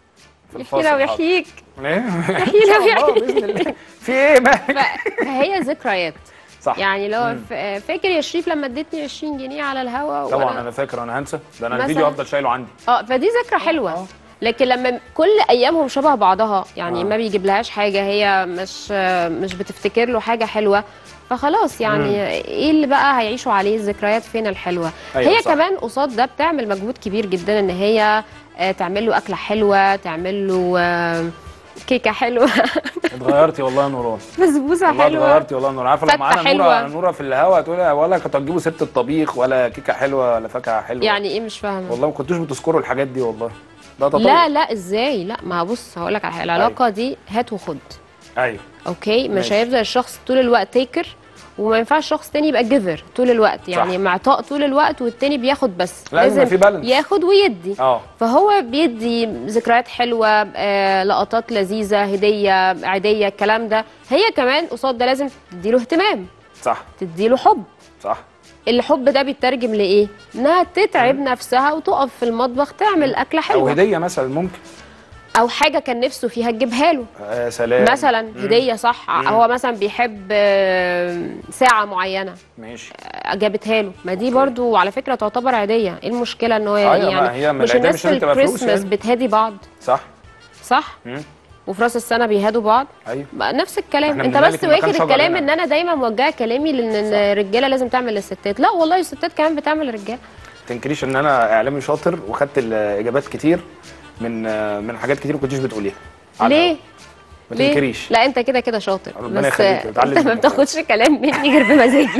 Speaker 2: في
Speaker 1: يحيينا
Speaker 2: الفصل حاضر.
Speaker 1: ويحييك
Speaker 2: ايه
Speaker 1: يحيينا
Speaker 2: الله
Speaker 1: ويحييك
Speaker 2: باذن الله في ايه مالك
Speaker 1: ف- فهي ذكريات
Speaker 2: صح
Speaker 1: يعني لو ف- فاكر يا شريف لما اديتني 20 جنيه على الهوا
Speaker 2: طبعا انا فاكر انا هنسى ده انا
Speaker 1: مثلاً.
Speaker 2: الفيديو هفضل شايله عندي
Speaker 1: اه فدي ذكرى حلوه لكن لما كل ايامهم شبه بعضها يعني
Speaker 2: آه.
Speaker 1: ما بيجيب لهاش حاجه هي مش مش بتفتكر له حاجه حلوه فخلاص يعني ايه اللي بقى هيعيشوا عليه الذكريات فين الحلوه
Speaker 2: أيوة
Speaker 1: هي
Speaker 2: صح.
Speaker 1: كمان قصاد ده بتعمل مجهود كبير جدا ان هي آه، تعمل له اكله حلوه تعمل له آه، كيكه حلوه
Speaker 2: اتغيرتي والله يا نوران
Speaker 1: بسبوسه
Speaker 2: والله
Speaker 1: حلوه
Speaker 2: اتغيرتي والله يا نوران عارفه لو
Speaker 1: فكة
Speaker 2: معانا
Speaker 1: حلوة.
Speaker 2: نوره نوره في الهوا تقول ولا كنتوا هتجيبوا ست الطبيخ ولا كيكه حلوه ولا فاكهه حلوه
Speaker 1: يعني ايه مش فاهمه
Speaker 2: والله ما كنتوش بتذكروا الحاجات دي والله ده تطور
Speaker 1: لا لا ازاي لا ما بص هقول لك على حاجه العلاقه دي هات وخد
Speaker 2: ايوه
Speaker 1: اوكي مش
Speaker 2: ماشي.
Speaker 1: هيفضل الشخص طول الوقت تيكر وما ينفعش شخص تاني يبقى جيفر طول الوقت يعني
Speaker 2: صح.
Speaker 1: معطاء طول الوقت والتاني بياخد بس
Speaker 2: لازم يبقى في بالانس.
Speaker 1: ياخد ويدي
Speaker 2: اه
Speaker 1: فهو بيدي ذكريات حلوه آه، لقطات لذيذه هديه عاديه الكلام ده هي كمان قصاد ده لازم تديله اهتمام
Speaker 2: صح
Speaker 1: تديله حب
Speaker 2: صح
Speaker 1: الحب ده بيترجم لايه انها تتعب نفسها وتقف في المطبخ تعمل اكله
Speaker 2: او
Speaker 1: حلوه
Speaker 2: هديه مثلا ممكن
Speaker 1: او حاجه كان نفسه فيها تجيبها له
Speaker 2: آه سلام
Speaker 1: مثلا هديه صح هو مثلا بيحب آه، ساعه معينه
Speaker 2: ماشي
Speaker 1: آه، جابتها له ما دي برضو على فكره تعتبر عاديه ايه المشكله ان هو
Speaker 2: أيوة، ما
Speaker 1: يعني
Speaker 2: هي من
Speaker 1: مش
Speaker 2: العيدية
Speaker 1: الناس
Speaker 2: مش
Speaker 1: في
Speaker 2: لازم تبقى فلوس
Speaker 1: الكريسماس
Speaker 2: يعني.
Speaker 1: بتهادي بعض
Speaker 2: صح
Speaker 1: صح
Speaker 2: مم.
Speaker 1: وفي راس السنه بيهادوا بعض
Speaker 2: ايوه
Speaker 1: بقى نفس الكلام
Speaker 2: إحنا
Speaker 1: انت
Speaker 2: بنبالغ
Speaker 1: بس
Speaker 2: في مكان
Speaker 1: واخد
Speaker 2: شجر
Speaker 1: الكلام
Speaker 2: هنا.
Speaker 1: ان انا دايما موجهه كلامي لان إن الرجاله لازم تعمل للستات لا والله الستات كمان بتعمل للرجاله
Speaker 2: تنكريش ان انا اعلامي شاطر وخدت الاجابات كتير من آه، من حاجات كتير ما كنتيش بتقوليها على
Speaker 1: ليه
Speaker 2: الهوا. ما
Speaker 1: ليه
Speaker 2: تنكريش
Speaker 1: لا انت كده كده شاطر
Speaker 2: ربنا
Speaker 1: بس
Speaker 2: يخليك، اتعلم
Speaker 1: انت ما
Speaker 2: منك.
Speaker 1: بتاخدش كلام مني غير بمزاجي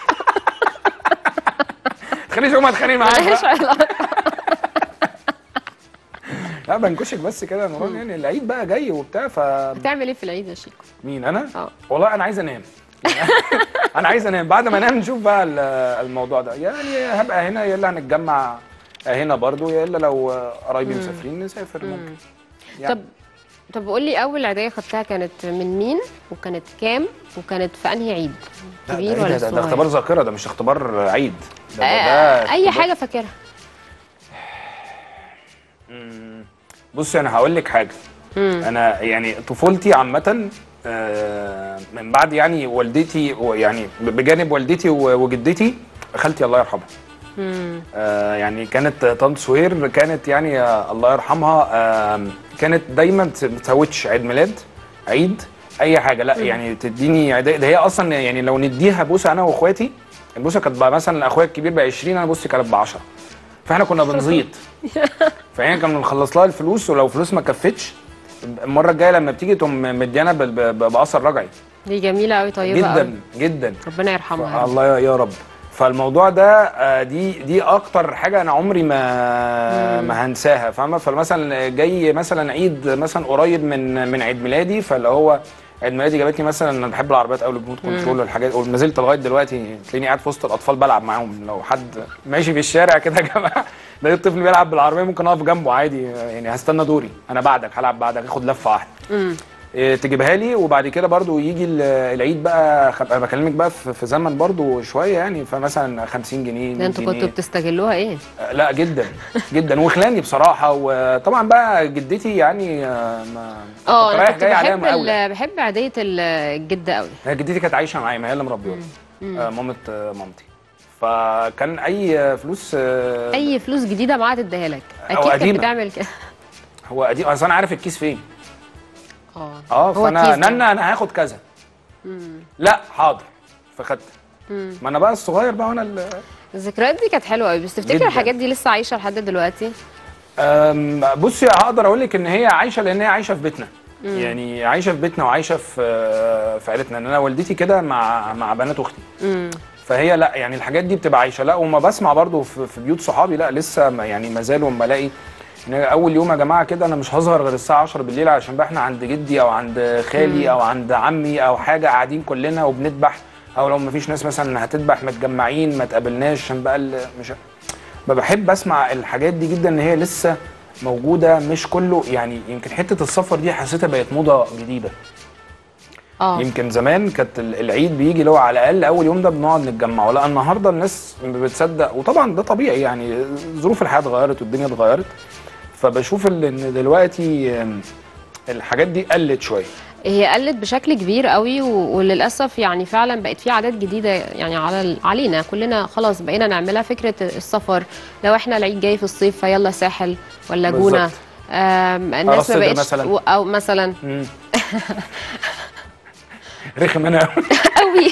Speaker 2: تخليش يوم اتخانق معاك
Speaker 1: ملهاش
Speaker 2: بقى.
Speaker 1: علاقه
Speaker 2: لا بنكشك بس كده يا نوران يعني العيد بقى جاي وبتاع ف
Speaker 1: بتعمل ايه في العيد يا شيكو
Speaker 2: مين انا؟
Speaker 1: اه.
Speaker 2: والله انا عايز انام انا عايز انام بعد ما انام نشوف بقى ال- الموضوع ده يعني هبقى هنا يا الا هنتجمع هنا برضو يا الا لو قرايبي مسافرين نسافر ممكن يعني
Speaker 1: طب طب قول لي اول عيديه خدتها كانت من مين وكانت كام وكانت في انهي عيد
Speaker 2: لا، ده
Speaker 1: كبير
Speaker 2: إيه
Speaker 1: ولا
Speaker 2: ده, ده, ده
Speaker 1: صغير
Speaker 2: اختبار ذاكره ده مش اختبار عيد ده, ده,
Speaker 1: آه،
Speaker 2: ده
Speaker 1: اي
Speaker 2: اختبار-
Speaker 1: حاجه فاكرها
Speaker 2: بصي انا هقول لك حاجه انا يعني طفولتي عامه آه، من بعد يعني والدتي ويعني بجانب والدتي و- وجدتي خالتي الله يرحمها آه، يعني كانت طنط سهير كانت يعني آه، الله يرحمها آه، كانت دايما ت- ما تسوتش عيد ميلاد عيد اي حاجه لا يعني تديني عيدية ده هي اصلا يعني لو نديها بوسه انا واخواتي البوسه كانت بقى مثلا اخويا الكبير ب 20 انا بوسي كانت ب 10 فاحنا كنا بنزيط فهي كنا بنخلص لها الفلوس ولو فلوس ما كفتش المره الجايه لما بتيجي تقوم مديانا ب- ب- ب- باثر رجعي
Speaker 1: دي جميله قوي طيبه قوي
Speaker 2: جدا جدا
Speaker 1: ربنا يرحمها يا رب.
Speaker 2: الله يا- يا رب فالموضوع ده آه، دي دي اكتر حاجه انا عمري ما ما هنساها فاهمه فمثلا جاي مثلا عيد مثلا قريب من من عيد ميلادي فاللي هو عيد ميلادي جابتني مثلا انا بحب العربيات قوي البنوت كنترول والحاجات وما زلت لغايه دلوقتي تلاقيني قاعد في وسط الاطفال بلعب معاهم لو حد ماشي في الشارع كده يا جماعه لقيت طفل بيلعب بالعربيه ممكن اقف جنبه عادي يعني هستنى دوري انا بعدك هلعب بعدك اخد لفه واحده إيه، تجيبها لي وبعد كده برضو يجي ال- العيد بقى خ- انا بكلمك بقى في في زمن برضو شويه يعني فمثلا 50 جنيه
Speaker 1: ده
Speaker 2: 100
Speaker 1: انتوا
Speaker 2: جنيه.
Speaker 1: كنتوا بتستغلوها ايه
Speaker 2: آه، لا جدا جدا وخلاني بصراحه وطبعا بقى جدتي يعني آه، ما
Speaker 1: اه
Speaker 2: كنت
Speaker 1: انا
Speaker 2: رايح
Speaker 1: كنت
Speaker 2: جاي عليها
Speaker 1: بحب
Speaker 2: مقاولة.
Speaker 1: ال- بحب عيديه ال- الجده قوي
Speaker 2: هي جدتي كانت عايشه معايا ما هي اللي مربياني آه، مامه آه، مامتي فكان اي آه، فلوس آه،
Speaker 1: اي فلوس جديده معاها تديها لك
Speaker 2: أو
Speaker 1: اكيد كانت
Speaker 2: قديمة.
Speaker 1: بتعمل كده
Speaker 2: هو قديم اصل انا عارف الكيس فين
Speaker 1: اه
Speaker 2: اه
Speaker 1: هو
Speaker 2: فانا
Speaker 1: كيس ده.
Speaker 2: نانا انا هاخد كذا لا حاضر فخدت ما انا بقى الصغير بقى وانا ال-
Speaker 1: الذكريات دي كانت حلوه قوي بس تفتكر
Speaker 2: جداً.
Speaker 1: الحاجات دي لسه عايشه لحد دلوقتي
Speaker 2: أم، بصي هقدر اقول لك ان هي عايشه لان هي عايشه في بيتنا يعني عايشه في بيتنا وعايشه في في عيلتنا ان انا والدتي كده مع مع بنات اختي فهي لا يعني الحاجات دي بتبقى عايشه لا وما بسمع برضو في, في بيوت صحابي لا لسه ما- يعني ما زالوا اما الاقي ان اول يوم يا جماعه كده انا مش هظهر غير الساعه 10 بالليل عشان بقى احنا عند جدي او عند خالي او عند عمي او حاجه قاعدين كلنا وبنذبح او لو ما فيش ناس مثلا هتذبح متجمعين ما تقابلناش عشان بقى ال- مش ما بحب اسمع الحاجات دي جدا ان هي لسه موجوده مش كله يعني يمكن حته السفر دي حسيتها بقت موضه جديده
Speaker 1: اه
Speaker 2: يمكن زمان كانت ال- العيد بيجي اللي هو على الاقل اول يوم ده بنقعد نتجمع لا النهارده الناس بتصدق وطبعا ده طبيعي يعني ظروف الحياه اتغيرت والدنيا اتغيرت فبشوف ال- ان دلوقتي آم، الحاجات دي قلت شويه
Speaker 1: هي قلت بشكل كبير قوي و- وللاسف يعني فعلا بقت في عادات جديده يعني على ال- علينا كلنا خلاص بقينا نعملها فكره السفر لو احنا العيد جاي في الصيف فيلا ساحل ولا جونه
Speaker 2: بالظبط.
Speaker 1: آم،
Speaker 2: راس
Speaker 1: الناس ما
Speaker 2: سدر
Speaker 1: بقتش
Speaker 2: مثلاً.
Speaker 1: و- او مثلا
Speaker 2: مم. رخم انا
Speaker 1: قوي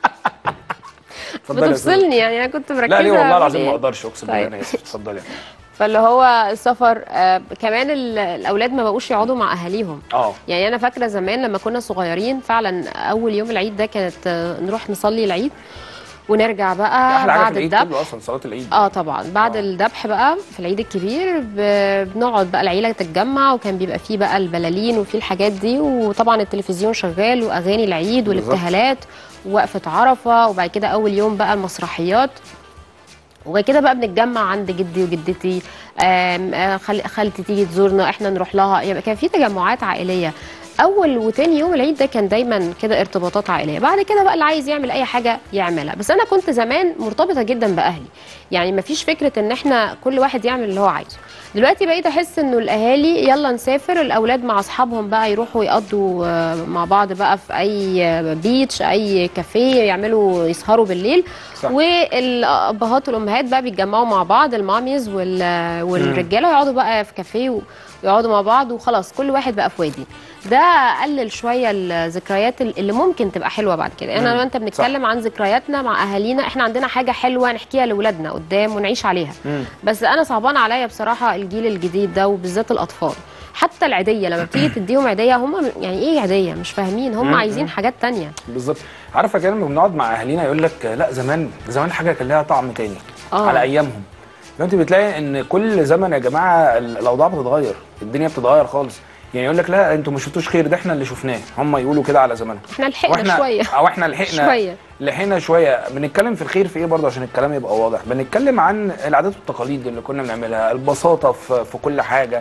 Speaker 2: اتفضلي يا سيدي.
Speaker 1: بتفصلني يعني انا كنت مركزه
Speaker 2: لا ليه والله
Speaker 1: أعمل
Speaker 2: العظيم
Speaker 1: إيه.
Speaker 2: ما اقدرش اقسم بالله
Speaker 1: طيب.
Speaker 2: انا اسف اتفضلي
Speaker 1: فاللي هو السفر آه كمان ال- الاولاد ما بقوش يقعدوا مع اهاليهم
Speaker 2: اه
Speaker 1: يعني انا فاكره زمان لما كنا صغيرين فعلا اول يوم العيد ده كانت آه، نروح نصلي العيد ونرجع بقى
Speaker 2: احلى حاجه في
Speaker 1: بعد
Speaker 2: العيد
Speaker 1: الذبح
Speaker 2: كله اصلا صلاه العيد
Speaker 1: اه طبعا بعد
Speaker 2: آه.
Speaker 1: الذبح بقى في العيد الكبير ب- بنقعد بقى العيله تتجمع وكان بيبقى فيه بقى البلالين وفيه الحاجات دي وطبعا التلفزيون شغال واغاني العيد
Speaker 2: بالظبط.
Speaker 1: والابتهالات ووقفه عرفه وبعد كده اول يوم بقى المسرحيات وبعد كده بقى بنتجمع عند جدي وجدتي آم، آه، خال- خالتي تيجي تزورنا احنا نروح لها يعني كان في تجمعات عائليه اول وتاني يوم العيد ده كان دايما كده ارتباطات عائليه بعد كده بقى اللي عايز يعمل اي حاجه يعملها بس انا كنت زمان مرتبطه جدا باهلي يعني ما فيش فكره ان احنا كل واحد يعمل اللي هو عايزه دلوقتي بقيت احس انه الاهالي يلا نسافر الاولاد مع اصحابهم بقى يروحوا يقضوا آه، مع بعض بقى في اي آه، بيتش اي كافيه يعملوا يسهروا بالليل
Speaker 2: صح.
Speaker 1: والابهات والامهات بقى بيتجمعوا مع بعض الماميز وال- والرجاله يقعدوا بقى في كافيه و- ويقعدوا مع بعض وخلاص كل واحد بقى في وادي ده قلل شويه الذكريات اللي ممكن تبقى حلوه بعد كده انا
Speaker 2: مم.
Speaker 1: وانت بنتكلم عن ذكرياتنا مع اهالينا احنا عندنا حاجه حلوه نحكيها لاولادنا قدام ونعيش عليها
Speaker 2: مم.
Speaker 1: بس انا صعبان عليا بصراحه الجيل الجديد ده وبالذات الاطفال حتى العيديه لما بتيجي تديهم عيديه هم يعني ايه عيديه مش فاهمين هم
Speaker 2: مم.
Speaker 1: عايزين حاجات تانية
Speaker 2: بالظبط عارفه كده لما بنقعد مع اهالينا يقول لك لا زمان زمان حاجه كان لها طعم تاني
Speaker 1: آه.
Speaker 2: على ايامهم دلوقتي بتلاقي ان كل زمن يا جماعه ال- الاوضاع بتتغير الدنيا بتتغير خالص يعني يقول لك لا انتوا ما شفتوش خير ده احنا اللي شفناه هم يقولوا كده على زمانهم
Speaker 1: احنا لحقنا شويه
Speaker 2: او احنا لحقنا
Speaker 1: شوية.
Speaker 2: لحقنا شويه بنتكلم في الخير في ايه برضه عشان الكلام يبقى واضح بنتكلم عن العادات والتقاليد اللي كنا بنعملها البساطه في, في كل حاجه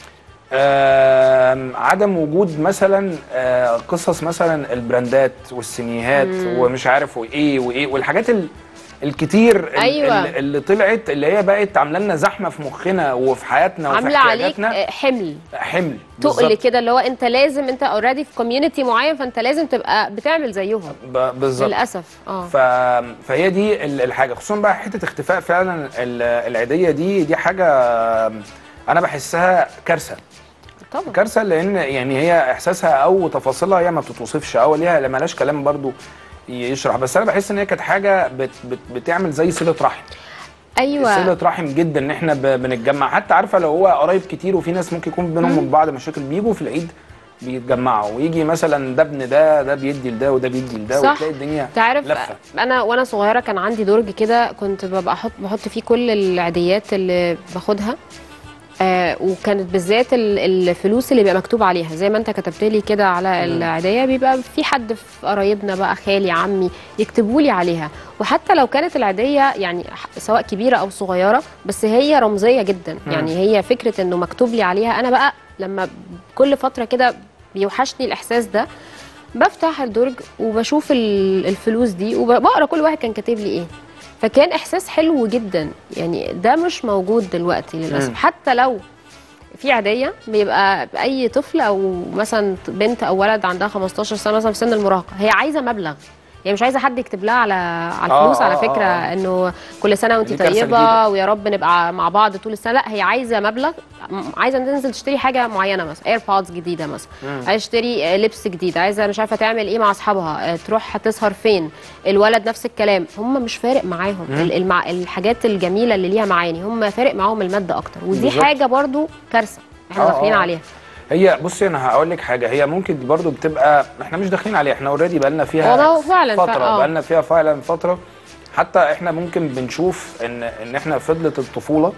Speaker 2: آم، عدم وجود مثلا آه، قصص مثلا البراندات والسينيهات ومش عارف وايه وايه والحاجات ال الكتير ال-
Speaker 1: أيوة.
Speaker 2: ال- اللي طلعت اللي هي بقت عامله لنا زحمه في مخنا وفي حياتنا وفي
Speaker 1: عامله عليك
Speaker 2: احتياجاتنا
Speaker 1: آه، حمل
Speaker 2: حمل
Speaker 1: تقل
Speaker 2: بالظبط.
Speaker 1: كده اللي هو انت لازم انت اوريدي في كوميونتي معين فانت لازم تبقى بتعمل زيهم
Speaker 2: ب- بالظبط
Speaker 1: للاسف اه
Speaker 2: ف... فهي دي ال- الحاجه خصوصا بقى حته اختفاء فعلا ال- العيديه دي دي حاجه انا بحسها كارثه
Speaker 1: طبعا
Speaker 2: كارثه لان يعني هي احساسها او تفاصيلها هي ما بتتوصفش او ليها مالهاش كلام برضو يشرح بس انا بحس ان هي كانت حاجه بت... بت... بتعمل زي صله رحم
Speaker 1: ايوه
Speaker 2: صله رحم جدا ان احنا ب... بنتجمع حتى عارفه لو هو قرايب كتير وفي ناس ممكن يكون بينهم وبين بعض مشاكل بيجوا في العيد بيتجمعوا ويجي مثلا ده ابن ده ده بيدي لده وده بيدي لده
Speaker 1: صح.
Speaker 2: وتلاقي الدنيا
Speaker 1: انت عارف
Speaker 2: لفه
Speaker 1: انا وانا صغيره كان عندي درج كده كنت ببقى احط بحط فيه كل العيديات اللي باخدها آه وكانت بالذات ال- الفلوس اللي بيبقى مكتوب عليها زي ما انت كتبت لي كده على العيديه بيبقى في حد في قرايبنا بقى خالي عمي يكتبوا لي عليها وحتى لو كانت العيديه يعني ح- سواء كبيره او صغيره بس هي رمزيه جدا يعني هي فكره انه مكتوب لي عليها انا بقى لما كل فتره كده بيوحشني الاحساس ده بفتح الدرج وبشوف ال- الفلوس دي وبقرا كل واحد كان كاتب لي ايه فكان احساس حلو جدا يعني ده مش موجود دلوقتي للاسف
Speaker 2: مم.
Speaker 1: حتى لو في عاديه بيبقى اي طفل او مثلا بنت او ولد عندها 15 سنه مثلا في سن المراهقه هي عايزه مبلغ يعني مش عايزه حد يكتب لها على على
Speaker 2: آه،
Speaker 1: الفلوس على
Speaker 2: آه،
Speaker 1: فكره
Speaker 2: آه.
Speaker 1: انه كل سنه وانت
Speaker 2: دي كارثة
Speaker 1: طيبه
Speaker 2: جديدة.
Speaker 1: ويا رب نبقى مع بعض طول السنه لا هي عايزه مبلغ م- عايزه تنزل تشتري حاجه معينه مثلا ايربودز جديده مثلا عايزه تشتري آه، لبس جديد عايزه مش عارفه تعمل ايه مع اصحابها آه، تروح تسهر فين الولد نفس الكلام هم مش فارق معاهم ال- المع... الحاجات الجميله اللي ليها معاني هم فارق معاهم الماده اكتر ودي
Speaker 2: بالظبط.
Speaker 1: حاجه برضو كارثه احنا
Speaker 2: آه،
Speaker 1: داخلين
Speaker 2: آه.
Speaker 1: عليها
Speaker 2: هي بصي انا هقول لك حاجه هي ممكن دي برضو بتبقى احنا مش داخلين عليها احنا اوريدي بقالنا فيها
Speaker 1: والله فعلاً،
Speaker 2: فتره
Speaker 1: فع- آه.
Speaker 2: بقالنا فيها فعلا فتره حتى احنا ممكن بنشوف ان ان احنا فضلت الطفوله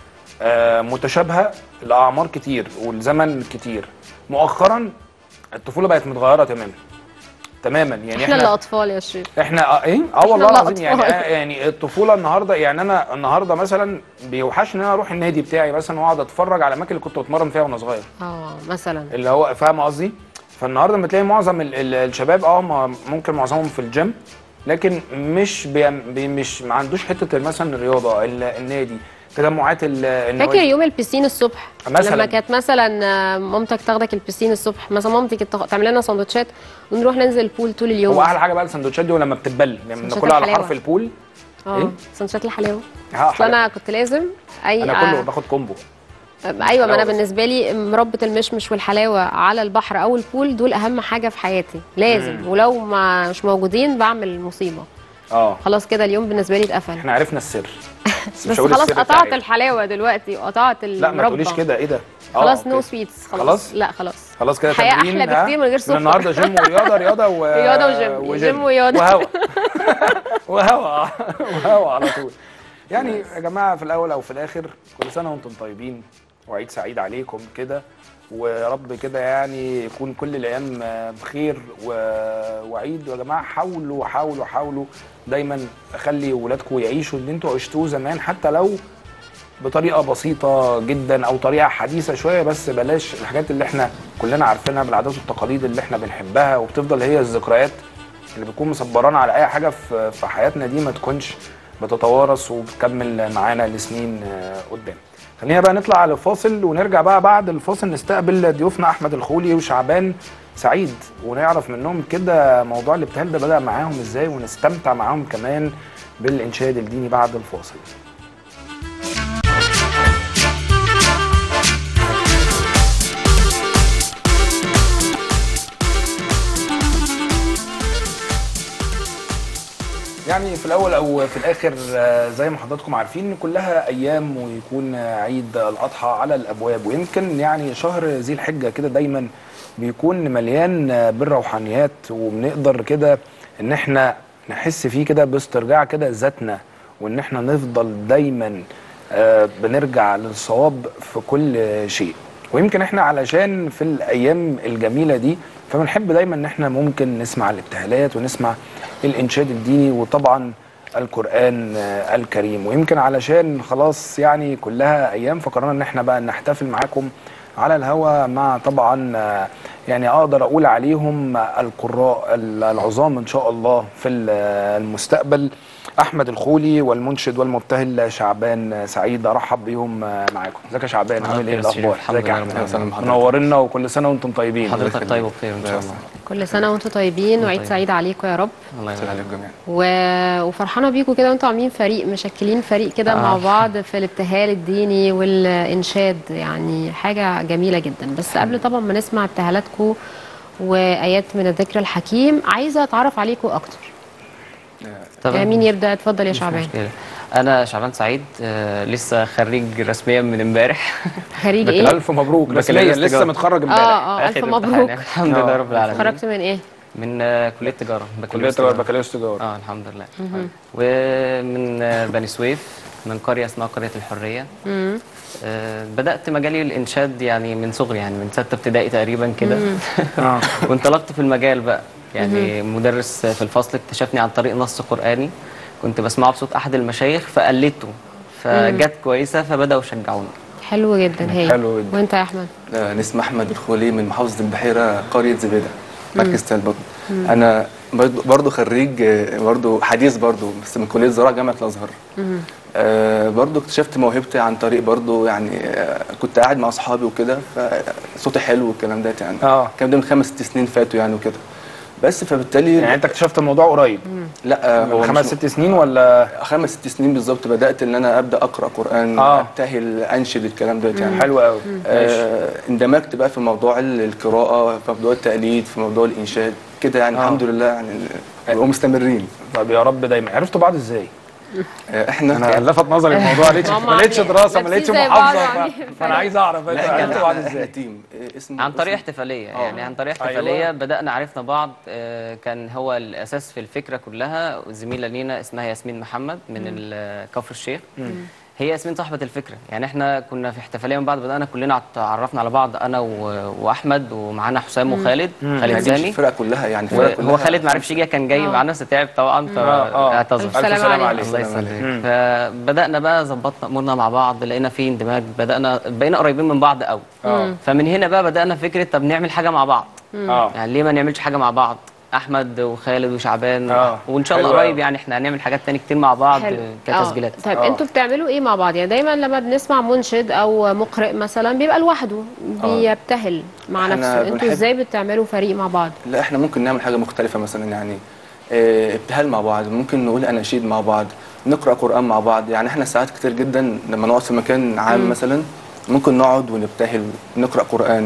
Speaker 2: آه، متشابهه لاعمار كتير والزمن كتير مؤخرا الطفوله بقت متغيره تماما تماما يعني
Speaker 1: احنا اللي اطفال يا شريف
Speaker 2: احنا اه ايه اه والله
Speaker 1: اللي
Speaker 2: العظيم يعني
Speaker 1: أطفال.
Speaker 2: آه يعني الطفوله النهارده يعني انا النهارده مثلا بيوحشني ان انا اروح النادي بتاعي مثلا واقعد اتفرج على الاماكن اللي كنت بتمرن فيها وانا صغير
Speaker 1: اه مثلا
Speaker 2: اللي هو فاهم قصدي فالنهارده لما تلاقي معظم ال- ال- الشباب اه ما- ممكن معظمهم في الجيم لكن مش بي بي مش ما عندوش حته مثلا الرياضه ال- النادي تجمعات ال-
Speaker 1: فاكر
Speaker 2: النوادي
Speaker 1: يوم البسين الصبح
Speaker 2: مثلاً.
Speaker 1: لما كانت مثلا آه، مامتك تاخدك البسين الصبح مثلا مامتك تاخ- تعمل لنا سندوتشات ونروح ننزل البول طول اليوم
Speaker 2: هو احلى حاجه بقى السندوتشات دي ولما بتتبل لما
Speaker 1: سندوتشات
Speaker 2: بناكلها على
Speaker 1: الحلاوة.
Speaker 2: حرف البول
Speaker 1: اه
Speaker 2: إيه؟
Speaker 1: سندوتشات الحلاوه
Speaker 2: ها،
Speaker 1: اصل انا كنت لازم اي
Speaker 2: انا كله
Speaker 1: آه،
Speaker 2: باخد كومبو
Speaker 1: ايوه ما
Speaker 2: حلاوة
Speaker 1: انا
Speaker 2: بس.
Speaker 1: بالنسبه لي مربى المشمش والحلاوه على البحر او البول دول اهم حاجه في حياتي لازم
Speaker 2: مم.
Speaker 1: ولو ما مش موجودين بعمل مصيبه
Speaker 2: اه
Speaker 1: خلاص كده اليوم بالنسبه لي اتقفل
Speaker 2: احنا عرفنا السر بس
Speaker 1: بس
Speaker 2: هقول
Speaker 1: خلاص
Speaker 2: السر
Speaker 1: قطعت
Speaker 2: بتاعي.
Speaker 1: الحلاوه دلوقتي وقطعت المربى
Speaker 2: لا ما تقوليش كده ايه ده آه،
Speaker 1: خلاص نو
Speaker 2: أوكي.
Speaker 1: سويتس خلاص
Speaker 2: خلاص؟
Speaker 1: لا خلاص
Speaker 2: خلاص كده
Speaker 1: الحياة
Speaker 2: تمرين
Speaker 1: أحلى
Speaker 2: ها؟
Speaker 1: بكتير من غير سكر.
Speaker 2: النهارده جيم ورياضه رياضه و...
Speaker 1: رياضة وجيم. جيم ورياضة.
Speaker 2: وهوا وهوا وهوا على طول يعني يا جماعه في الاول او في الاخر كل سنه وانتم طيبين وعيد سعيد عليكم كده ويا رب كده يعني يكون كل الايام بخير و... وعيد يا جماعه حاولوا حاولوا حاولوا دايما خلي ولادكم يعيشوا اللي انتوا عشتوه زمان حتى لو بطريقه بسيطه جدا او طريقه حديثه شويه بس بلاش الحاجات اللي احنا كلنا عارفينها بالعادات والتقاليد اللي احنا بنحبها وبتفضل هي الذكريات اللي بتكون مصبرانا على اي حاجه في في حياتنا دي ما تكونش بتتوارث وبتكمل معانا لسنين آه، قدام خلينا بقى نطلع على الفاصل ونرجع بقى بعد الفاصل نستقبل ضيوفنا احمد الخولي وشعبان سعيد ونعرف منهم كده موضوع الابتهال ده بدا معاهم ازاي ونستمتع معاهم كمان بالانشاد الديني بعد الفاصل يعني في الاول او في الاخر آه، زي ما حضراتكم عارفين إن كلها ايام ويكون آه، عيد الاضحى على الابواب ويمكن يعني شهر ذي الحجه كده دايما بيكون مليان آه، بالروحانيات وبنقدر كده ان احنا نحس فيه كده باسترجاع كده ذاتنا وان احنا نفضل دايما آه، بنرجع للصواب في كل شيء ويمكن احنا علشان في الايام الجميله دي فبنحب دايما ان احنا ممكن نسمع الابتهالات ونسمع الانشاد الديني وطبعا القران آه، الكريم ويمكن علشان خلاص يعني كلها ايام فقررنا ان احنا بقى نحتفل معاكم على الهوا مع طبعا آه، يعني اقدر اقول عليهم القراء العظام ان شاء الله في المستقبل احمد الخولي والمنشد والمبتهل شعبان سعيد ارحب بيهم معاكم ازيك يا شعبان عامل ايه
Speaker 4: خير يا شريف.
Speaker 2: الاخبار
Speaker 4: الحمد
Speaker 2: ازيك يا
Speaker 4: لله رب
Speaker 2: احمد
Speaker 4: العالمين. وسهلا بحضرتك.
Speaker 2: منورنا وكل سنه وانتم طيبين
Speaker 4: حضرتك طيب وبخير ان شاء الله
Speaker 1: كل سنه وانتم طيبين وعيد
Speaker 4: طيب.
Speaker 1: سعيد عليكم يا رب
Speaker 4: الله
Speaker 5: يسهل
Speaker 4: يسلمك
Speaker 5: عليكم جميعا
Speaker 1: و... وفرحانه بيكم كده وانتم عاملين فريق مشكلين فريق كده
Speaker 4: آه.
Speaker 1: مع بعض في الابتهال الديني والانشاد يعني حاجه جميله جدا بس قبل طبعا ما نسمع ابتهالاتكم وايات من الذكر الحكيم عايزه اتعرف عليكم اكتر
Speaker 4: تمام.
Speaker 1: مين يبدا اتفضل يا
Speaker 4: مش
Speaker 1: شعبان
Speaker 4: مشكلة. انا شعبان سعيد آه لسه خريج رسميا من امبارح
Speaker 1: خريج ايه
Speaker 2: الف مبروك
Speaker 4: بكالوريوس
Speaker 2: رسميا لسه
Speaker 4: تجارة.
Speaker 2: متخرج امبارح
Speaker 1: اه اه الف
Speaker 4: آخر امتحان
Speaker 1: مبروك
Speaker 4: يعني. الحمد لله
Speaker 2: آه.
Speaker 4: رب العالمين
Speaker 1: اتخرجت من ايه
Speaker 4: من آه كليه تجاره
Speaker 2: كليه
Speaker 4: بكالوريوس
Speaker 2: تجاره بكالوريوس تجاره
Speaker 4: اه الحمد لله ومن آه بني سويف من قريه اسمها قريه الحريه
Speaker 1: مم.
Speaker 4: آه بدات مجالي الانشاد يعني من صغري يعني من سته ابتدائي تقريبا كده
Speaker 2: اه
Speaker 4: وانطلقت في المجال بقى يعني مدرس في الفصل اكتشفني عن طريق نص قرآني كنت بسمعه بصوت أحد المشايخ فقلدته فجت كويسة فبدأوا يشجعوني
Speaker 1: حلو جدا هي
Speaker 2: حلو جدا.
Speaker 1: وانت يا احمد
Speaker 5: آه، نسمة أحمد الخولي من محافظة البحيرة قرية زبيدة مركز تل برضه أنا برضه- برضه خريج آه، برضه حديث برضه بس من كلية زراعة جامعة الأزهر آه برضه اكتشفت موهبتي عن طريق برضه يعني آه كنت قاعد مع أصحابي وكده فصوتي حلو والكلام ده يعني
Speaker 2: آه.
Speaker 5: الكلام ده من خمس ست سنين فاتوا يعني وكده بس فبالتالي
Speaker 2: يعني انت اكتشفت الموضوع قريب
Speaker 5: لا آه، هو
Speaker 2: من خمس
Speaker 5: مش-
Speaker 2: ست سنين ولا
Speaker 5: خمس ست سنين بالظبط بدات ان انا ابدا اقرا قران
Speaker 2: آه.
Speaker 5: ابتهل انشد الكلام ده يعني
Speaker 2: حلو قوي ماشي
Speaker 5: آه اندمجت بقى في موضوع ال- القراءه في موضوع التقليد في موضوع الانشاد كده يعني
Speaker 2: آه.
Speaker 5: الحمد لله يعني ومستمرين
Speaker 2: طب يا رب دايما عرفتوا بعض ازاي؟
Speaker 5: آه احنا
Speaker 2: انا لفت نظري الموضوع ما لقيتش
Speaker 1: هم
Speaker 2: ما لقيتش
Speaker 1: عاملين-
Speaker 2: دراسه ما لقيتش
Speaker 1: لابسين زي بعض
Speaker 2: محافظه
Speaker 1: وعاملين
Speaker 2: ف- فانا عايز اعرف
Speaker 5: لا
Speaker 2: انتوا
Speaker 5: احنا,
Speaker 2: عرفتوا بعض
Speaker 5: احنا, احنا
Speaker 2: ازاي؟
Speaker 5: تيم آه، اسمه
Speaker 4: عن طريق
Speaker 5: اسمه-
Speaker 4: احتفالية
Speaker 5: آه.
Speaker 4: يعني عن طريق
Speaker 2: أيوة.
Speaker 4: احتفالية بدأنا عرفنا بعض آه، كان هو الأساس في الفكرة كلها زميلة لينا اسمها ياسمين محمد من ال- كفر الشيخ هي ياسمين صاحبة الفكرة يعني احنا كنا في احتفالية من بعد بدأنا كلنا تعرفنا على بعض أنا و- وأحمد ومعانا حسام وخالد
Speaker 5: ما
Speaker 4: خالد
Speaker 5: دي مش
Speaker 4: زاني
Speaker 5: الفرقه كلها يعني الفرقه كلها
Speaker 4: هو خالد ما عرفش يجي كان جاي
Speaker 1: آه.
Speaker 4: معانا بس تعب طبعا
Speaker 2: آه، آه.
Speaker 4: فاعتذر
Speaker 1: ألف
Speaker 2: الف
Speaker 1: سلامة
Speaker 2: سلام
Speaker 1: عليك.
Speaker 2: عليك
Speaker 4: الله
Speaker 5: السلام
Speaker 4: يسلمك فبدانا بقى ظبطنا امورنا مع بعض لقينا في اندماج بدانا بقينا قريبين من بعض قوي
Speaker 2: آه.
Speaker 4: فمن هنا بقى بدانا فكره طب نعمل حاجه مع بعض
Speaker 2: اه
Speaker 4: يعني ليه ما نعملش حاجه مع بعض احمد وخالد وشعبان
Speaker 2: آه.
Speaker 4: وان شاء الله
Speaker 2: حلو
Speaker 4: قريب
Speaker 2: أوي.
Speaker 4: يعني احنا هنعمل حاجات تاني كتير مع بعض
Speaker 1: حلو.
Speaker 4: كتسجيلات
Speaker 1: آه. طيب
Speaker 2: آه.
Speaker 1: انتوا بتعملوا ايه مع بعض يعني دايما لما بنسمع منشد او مقرئ مثلا بيبقى لوحده بيبتهل مع
Speaker 5: إحنا
Speaker 1: نفسه انتوا
Speaker 5: بنحب-
Speaker 1: ازاي بتعملوا فريق مع بعض
Speaker 5: لا احنا ممكن نعمل حاجه مختلفه مثلا يعني آه، ابتهال مع بعض ممكن نقول اناشيد مع بعض نقرا قران مع بعض يعني احنا ساعات كتير جدا لما نقعد في مكان عام مثلا ممكن نقعد ونبتهل نقرا قران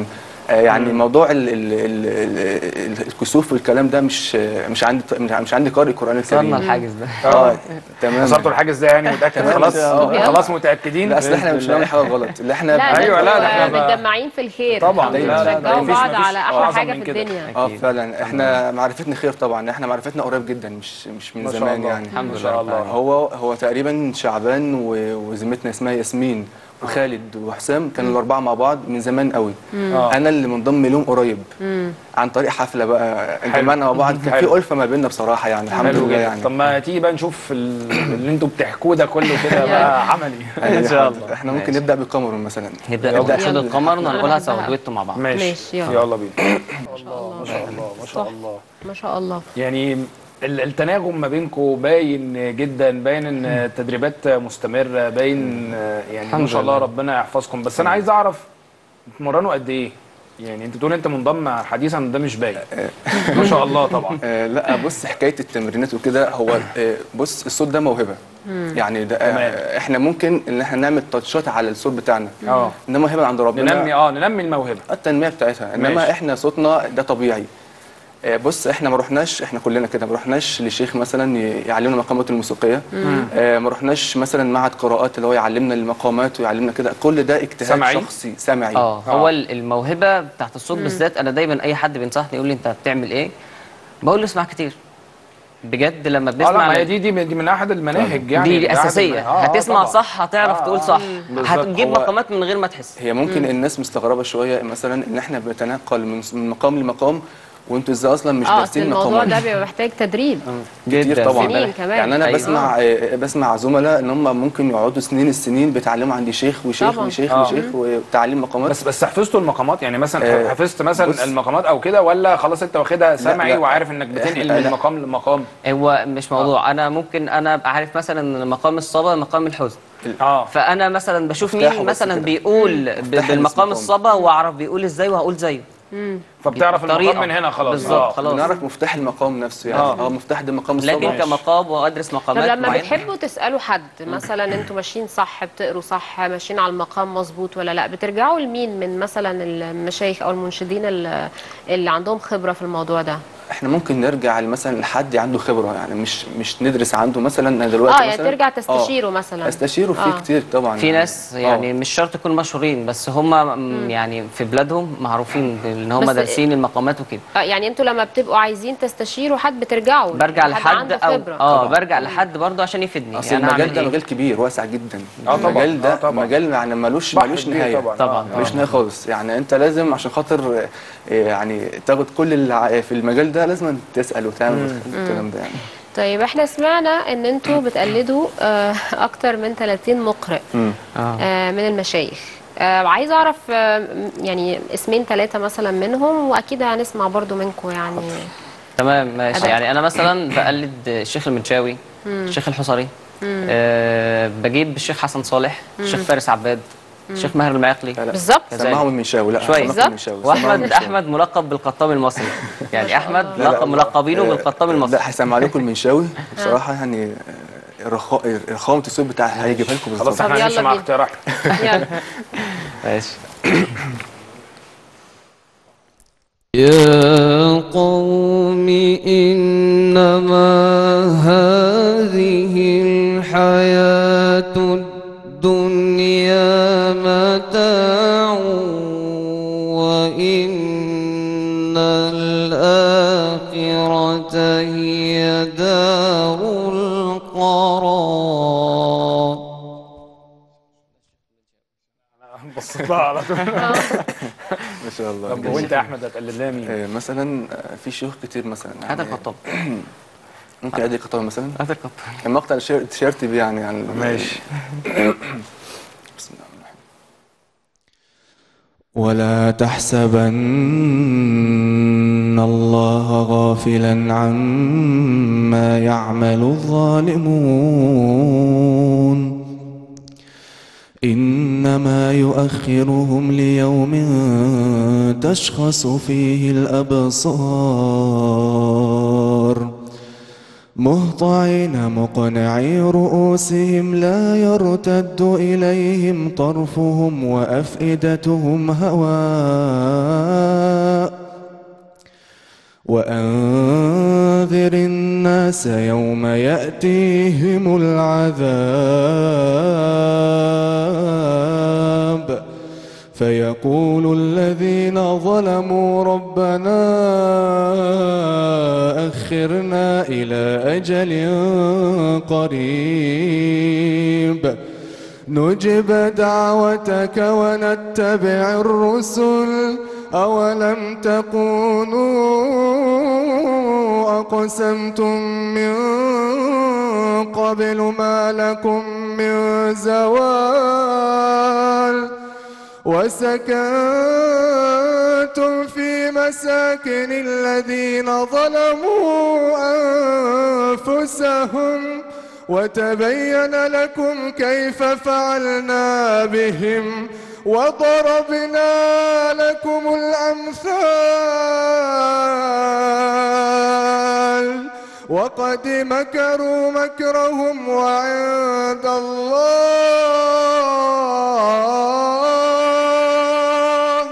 Speaker 5: آه، يعني موضوع ال ال ال ال الكسوف والكلام ده مش آه، مش عندي مش عندي قارئ قران
Speaker 4: كسرنا
Speaker 5: الكريم
Speaker 4: الحاجز ده
Speaker 5: اه تمام
Speaker 2: كسرتوا الحاجز ده يعني متاكد
Speaker 5: تمام.
Speaker 2: خلاص
Speaker 5: آه.
Speaker 2: خلاص متاكدين
Speaker 5: لا اصل احنا مش بنعمل حاجه غلط اللي احنا
Speaker 1: لا
Speaker 2: أيوة، لا، لا، إحنا
Speaker 1: احنا
Speaker 2: بقى-
Speaker 1: متجمعين في الخير
Speaker 2: طبعاً،
Speaker 5: لا، لا، لا،
Speaker 1: بنشجعوا
Speaker 2: مفيش-
Speaker 1: بعض
Speaker 2: مفيش
Speaker 1: على احلى
Speaker 2: أعظم
Speaker 1: حاجه
Speaker 2: من
Speaker 1: في
Speaker 2: كده.
Speaker 1: الدنيا
Speaker 5: اه
Speaker 4: أكيد.
Speaker 5: فعلا احنا معرفتنا خير طبعا احنا معرفتنا قريب جدا مش مش من
Speaker 2: ما شاء
Speaker 5: زمان
Speaker 2: الله.
Speaker 5: يعني
Speaker 4: الحمد
Speaker 2: ما
Speaker 4: لله
Speaker 2: شاء
Speaker 4: رب
Speaker 2: الله
Speaker 4: العالمين.
Speaker 5: هو هو تقريبا شعبان و- وزميلتنا اسمها ياسمين وخالد وحسام كانوا الاربعه مع بعض من زمان قوي
Speaker 2: آه.
Speaker 5: انا اللي منضم لهم قريب عن طريق حفله بقى انضمنا مع بعض كان في
Speaker 2: حلو.
Speaker 5: ألفة ما بيننا بصراحه يعني الحمد
Speaker 2: حلو
Speaker 5: لله
Speaker 2: جدا
Speaker 5: يعني
Speaker 2: طب ما تيجي بقى نشوف ال- اللي انتوا بتحكوه ده كله كده بقى عملي
Speaker 5: إن
Speaker 2: شاء الله.
Speaker 5: احنا ممكن
Speaker 4: ماشي.
Speaker 5: نبدا بالقمر مثلا
Speaker 4: نبدا
Speaker 2: يلا.
Speaker 4: نبدا شهود
Speaker 5: يلا.
Speaker 4: القمر
Speaker 1: أنا
Speaker 4: ونقولها
Speaker 1: بحبها.
Speaker 4: سوا دويتو مع بعض
Speaker 2: ماشي
Speaker 1: ماشي، يلا.
Speaker 2: يلا بينا
Speaker 1: ما شاء الله
Speaker 2: ما شاء الله ما شاء
Speaker 1: صح.
Speaker 2: الله
Speaker 1: ما شاء الله
Speaker 2: يعني ال- التناغم ما بينكم باين جدا باين ان التدريبات مستمره باين آه، يعني ما
Speaker 4: الحمد
Speaker 2: شاء الله
Speaker 4: لله.
Speaker 2: ربنا يحفظكم بس انا عايز اعرف بتمرنوا قد ايه يعني انت بتقول انت منضم حديثا ده مش باين ما شاء الله طبعا
Speaker 5: آه لا بص حكايه التمرينات وكده هو آه بص الصوت ده موهبه يعني ده
Speaker 2: تمام.
Speaker 5: آه احنا ممكن ان احنا نعمل تاتشات على الصوت بتاعنا
Speaker 2: اه
Speaker 5: ده موهبه عند ربنا
Speaker 2: ننمي اه ننمي الموهبه
Speaker 5: التنميه بتاعتها انما
Speaker 2: ماشي.
Speaker 5: احنا صوتنا ده طبيعي آه، بص احنا ما رحناش احنا كلنا كده ما رحناش لشيخ مثلا ي- يعلمنا مقامات الموسيقيه آه، ما رحناش مثلا معهد قراءات اللي هو يعلمنا المقامات ويعلمنا كده كل ده اجتهاد
Speaker 2: سمعي؟
Speaker 5: شخصي سمعي
Speaker 4: اه
Speaker 2: آه.
Speaker 4: هو ال- الموهبه بتاعت الصوت بالذات انا دايما اي حد بينصحني يقول لي انت بتعمل ايه بقول له اسمع كتير بجد لما
Speaker 2: اه لا
Speaker 4: بنسمع
Speaker 2: ما هي
Speaker 4: من-
Speaker 2: دي دي دي من احد المناهج يعني
Speaker 4: دي
Speaker 2: من أحد
Speaker 4: اساسيه
Speaker 2: المناهج. آه، آه،
Speaker 4: هتسمع
Speaker 2: طبعاً.
Speaker 4: صح هتعرف
Speaker 2: آه،
Speaker 4: تقول
Speaker 2: آه.
Speaker 4: صح
Speaker 2: بالظبط.
Speaker 4: هتجيب
Speaker 5: هو-
Speaker 4: مقامات من غير ما تحس
Speaker 5: هي ممكن الناس مستغربه شويه مثلا ان احنا بنتنقل من من مقام لمقام وانتوا ازاي اصلا مش
Speaker 1: اه اصل
Speaker 5: دارسين
Speaker 1: الموضوع
Speaker 5: مقامات
Speaker 1: ده بيبقى محتاج تدريب
Speaker 5: كتير
Speaker 4: جداً.
Speaker 5: طبعا
Speaker 1: سنين كمان.
Speaker 5: يعني انا
Speaker 4: أيوة.
Speaker 5: بسمع آه، بسمع زملاء ان هم ممكن يقعدوا سنين السنين بيتعلموا عند شيخ وشيخ
Speaker 1: طبعاً.
Speaker 5: وشيخ
Speaker 2: آه.
Speaker 5: وشيخ وتعليم مقامات
Speaker 2: بس بس حفظتوا المقامات يعني مثلا
Speaker 5: آه،
Speaker 2: حفظت مثلا
Speaker 5: بص.
Speaker 2: المقامات او كده ولا خلاص انت واخدها سمعي
Speaker 5: لا.
Speaker 2: وعارف انك بتنقل
Speaker 5: إحنا-
Speaker 2: من
Speaker 5: لا.
Speaker 2: مقام لمقام
Speaker 4: هو مش موضوع انا ممكن انا ابقى عارف مثلا ان مقام الصبا مقام الحزن
Speaker 2: اه
Speaker 4: فانا مثلا بشوف
Speaker 5: مفتاحه
Speaker 4: مين
Speaker 5: بس
Speaker 4: مثلا
Speaker 5: كده.
Speaker 4: بيقول ب-
Speaker 5: مفتاح
Speaker 4: بالمقام
Speaker 5: الاسم
Speaker 4: الصبا واعرف بيقول ازاي وهقول زيه
Speaker 2: فبتعرف المقام
Speaker 4: طريقة.
Speaker 2: من هنا خلاص
Speaker 4: بالظبط،
Speaker 2: آه.
Speaker 4: خلاص.
Speaker 5: بنعرف مفتاح المقام نفسه يعني
Speaker 2: آه.
Speaker 5: اه مفتاح ده مقام الصبا
Speaker 4: لكن كمقام وادرس
Speaker 1: طب
Speaker 4: مقامات
Speaker 1: لما
Speaker 4: معينة.
Speaker 1: بتحبوا تسالوا حد مثلا انتوا ماشيين صح بتقروا صح ماشيين على المقام مظبوط ولا لا بترجعوا لمين من مثلا المشايخ او المنشدين اللي, اللي عندهم خبره في الموضوع ده
Speaker 5: احنا ممكن نرجع مثلا لحد عنده خبره يعني مش مش ندرس عنده مثلا أنا دلوقتي
Speaker 1: اه يعني
Speaker 5: مثلا
Speaker 1: ترجع تستشيره
Speaker 5: آه.
Speaker 1: مثلا
Speaker 5: استشيره في
Speaker 1: آه.
Speaker 5: كتير طبعا
Speaker 4: في ناس يعني
Speaker 5: آه.
Speaker 4: مش شرط يكونوا مشهورين بس هم يعني في بلادهم معروفين ان هم
Speaker 1: بس-
Speaker 4: دارسين المقامات وكده
Speaker 1: اه يعني انتوا لما بتبقوا عايزين تستشيروا حد بترجعوا
Speaker 4: برجع لحد
Speaker 1: عنده
Speaker 4: او
Speaker 1: خبره
Speaker 4: اه
Speaker 5: طبعاً.
Speaker 4: برجع لحد برضه عشان يفيدني
Speaker 5: اصل
Speaker 4: أنا
Speaker 5: المجال
Speaker 4: أعمل
Speaker 5: ده
Speaker 4: إيه؟
Speaker 5: مجال كبير واسع جدا
Speaker 2: آه طبعاً،
Speaker 5: المجال ده
Speaker 2: آه طبعاً.
Speaker 5: مجال يعني ملوش
Speaker 2: بحر
Speaker 5: ملوش
Speaker 2: كبير
Speaker 5: نهايه
Speaker 2: طبعاً.
Speaker 4: طبعاً.
Speaker 2: آه.
Speaker 5: ملوش نهايه خالص يعني انت لازم عشان خاطر آه، يعني تاخد كل اللي في المجال ده لازم تسال وتعمل الكلام ده يعني
Speaker 1: طيب احنا سمعنا ان انتوا بتقلدوا آه، اكتر من 30 مقرئ
Speaker 5: مم.
Speaker 4: اه
Speaker 1: آه، من المشايخ آه، عايزه اعرف آه، م- يعني اسمين ثلاثه مثلا منهم واكيد هنسمع برضو منكم يعني
Speaker 4: تمام ماشي
Speaker 1: أداء.
Speaker 4: يعني انا مثلا بقلد الشيخ المنشاوي الشيخ الحصري آه بجيب الشيخ حسن صالح الشيخ فارس عباد الشيخ ماهر المعقلي
Speaker 5: لا، لا.
Speaker 1: بالظبط
Speaker 4: كذلك.
Speaker 5: سمعهم المنشاوي لا
Speaker 4: شوية.
Speaker 5: سمعهم
Speaker 1: بالظبط.
Speaker 5: المنشاوي، سمعهم
Speaker 4: واحمد
Speaker 5: المنشاوي.
Speaker 4: احمد ملقب بالقطام المصري يعني احمد
Speaker 5: لا، لا،
Speaker 4: لقب ملقبينه
Speaker 5: آه،
Speaker 4: بالقطام المصري
Speaker 5: لا هسمع لكم المنشاوي بصراحه يعني آه، رخاء رخامه الصوت بتاعها هيجيبها لكم
Speaker 2: خلاص
Speaker 5: بالظبط
Speaker 1: طب
Speaker 2: احنا
Speaker 1: يلا
Speaker 2: هنمشي مع
Speaker 1: بينا.
Speaker 2: اقتراح
Speaker 1: يلا
Speaker 4: ماشي
Speaker 6: يا قوم إنما هذه الحياة الدنيا متاع وإن الآخرة هي دار القرار
Speaker 2: بصيت لها على طول
Speaker 5: ما شاء الله
Speaker 2: طب وانت يا احمد هتقلد لنا مين؟
Speaker 5: آه، مثلا آه، في شيوخ كتير مثلا
Speaker 4: هات
Speaker 5: يعني
Speaker 4: القطام
Speaker 5: ممكن ادي قطار مثلا
Speaker 4: هات القطام
Speaker 5: كان مقطع الشير- التيشيرت بيه يعني يعني
Speaker 2: ماشي
Speaker 5: بسم الله الرحمن الرحيم
Speaker 6: ولا تحسبن الله غافلا عما يعمل الظالمون انما يؤخرهم ليوم تشخص فيه الابصار مهطعين مقنعي رؤوسهم لا يرتد إليهم طرفهم وأفئدتهم هواء وأنذر الناس يوم يأتيهم العذاب فيقول الذين ظلموا ربنا أخرنا إلى أجل قريب نجب دعوتك ونتبع الرسل أولم تكونوا أقسمتم من قبل ما لكم من زوال وسكنتم في مساكن الذين ظلموا أنفسهم وتبين لكم كيف فعلنا بهم وضربنا لكم الأمثال وقد مكروا مكرهم وعند الله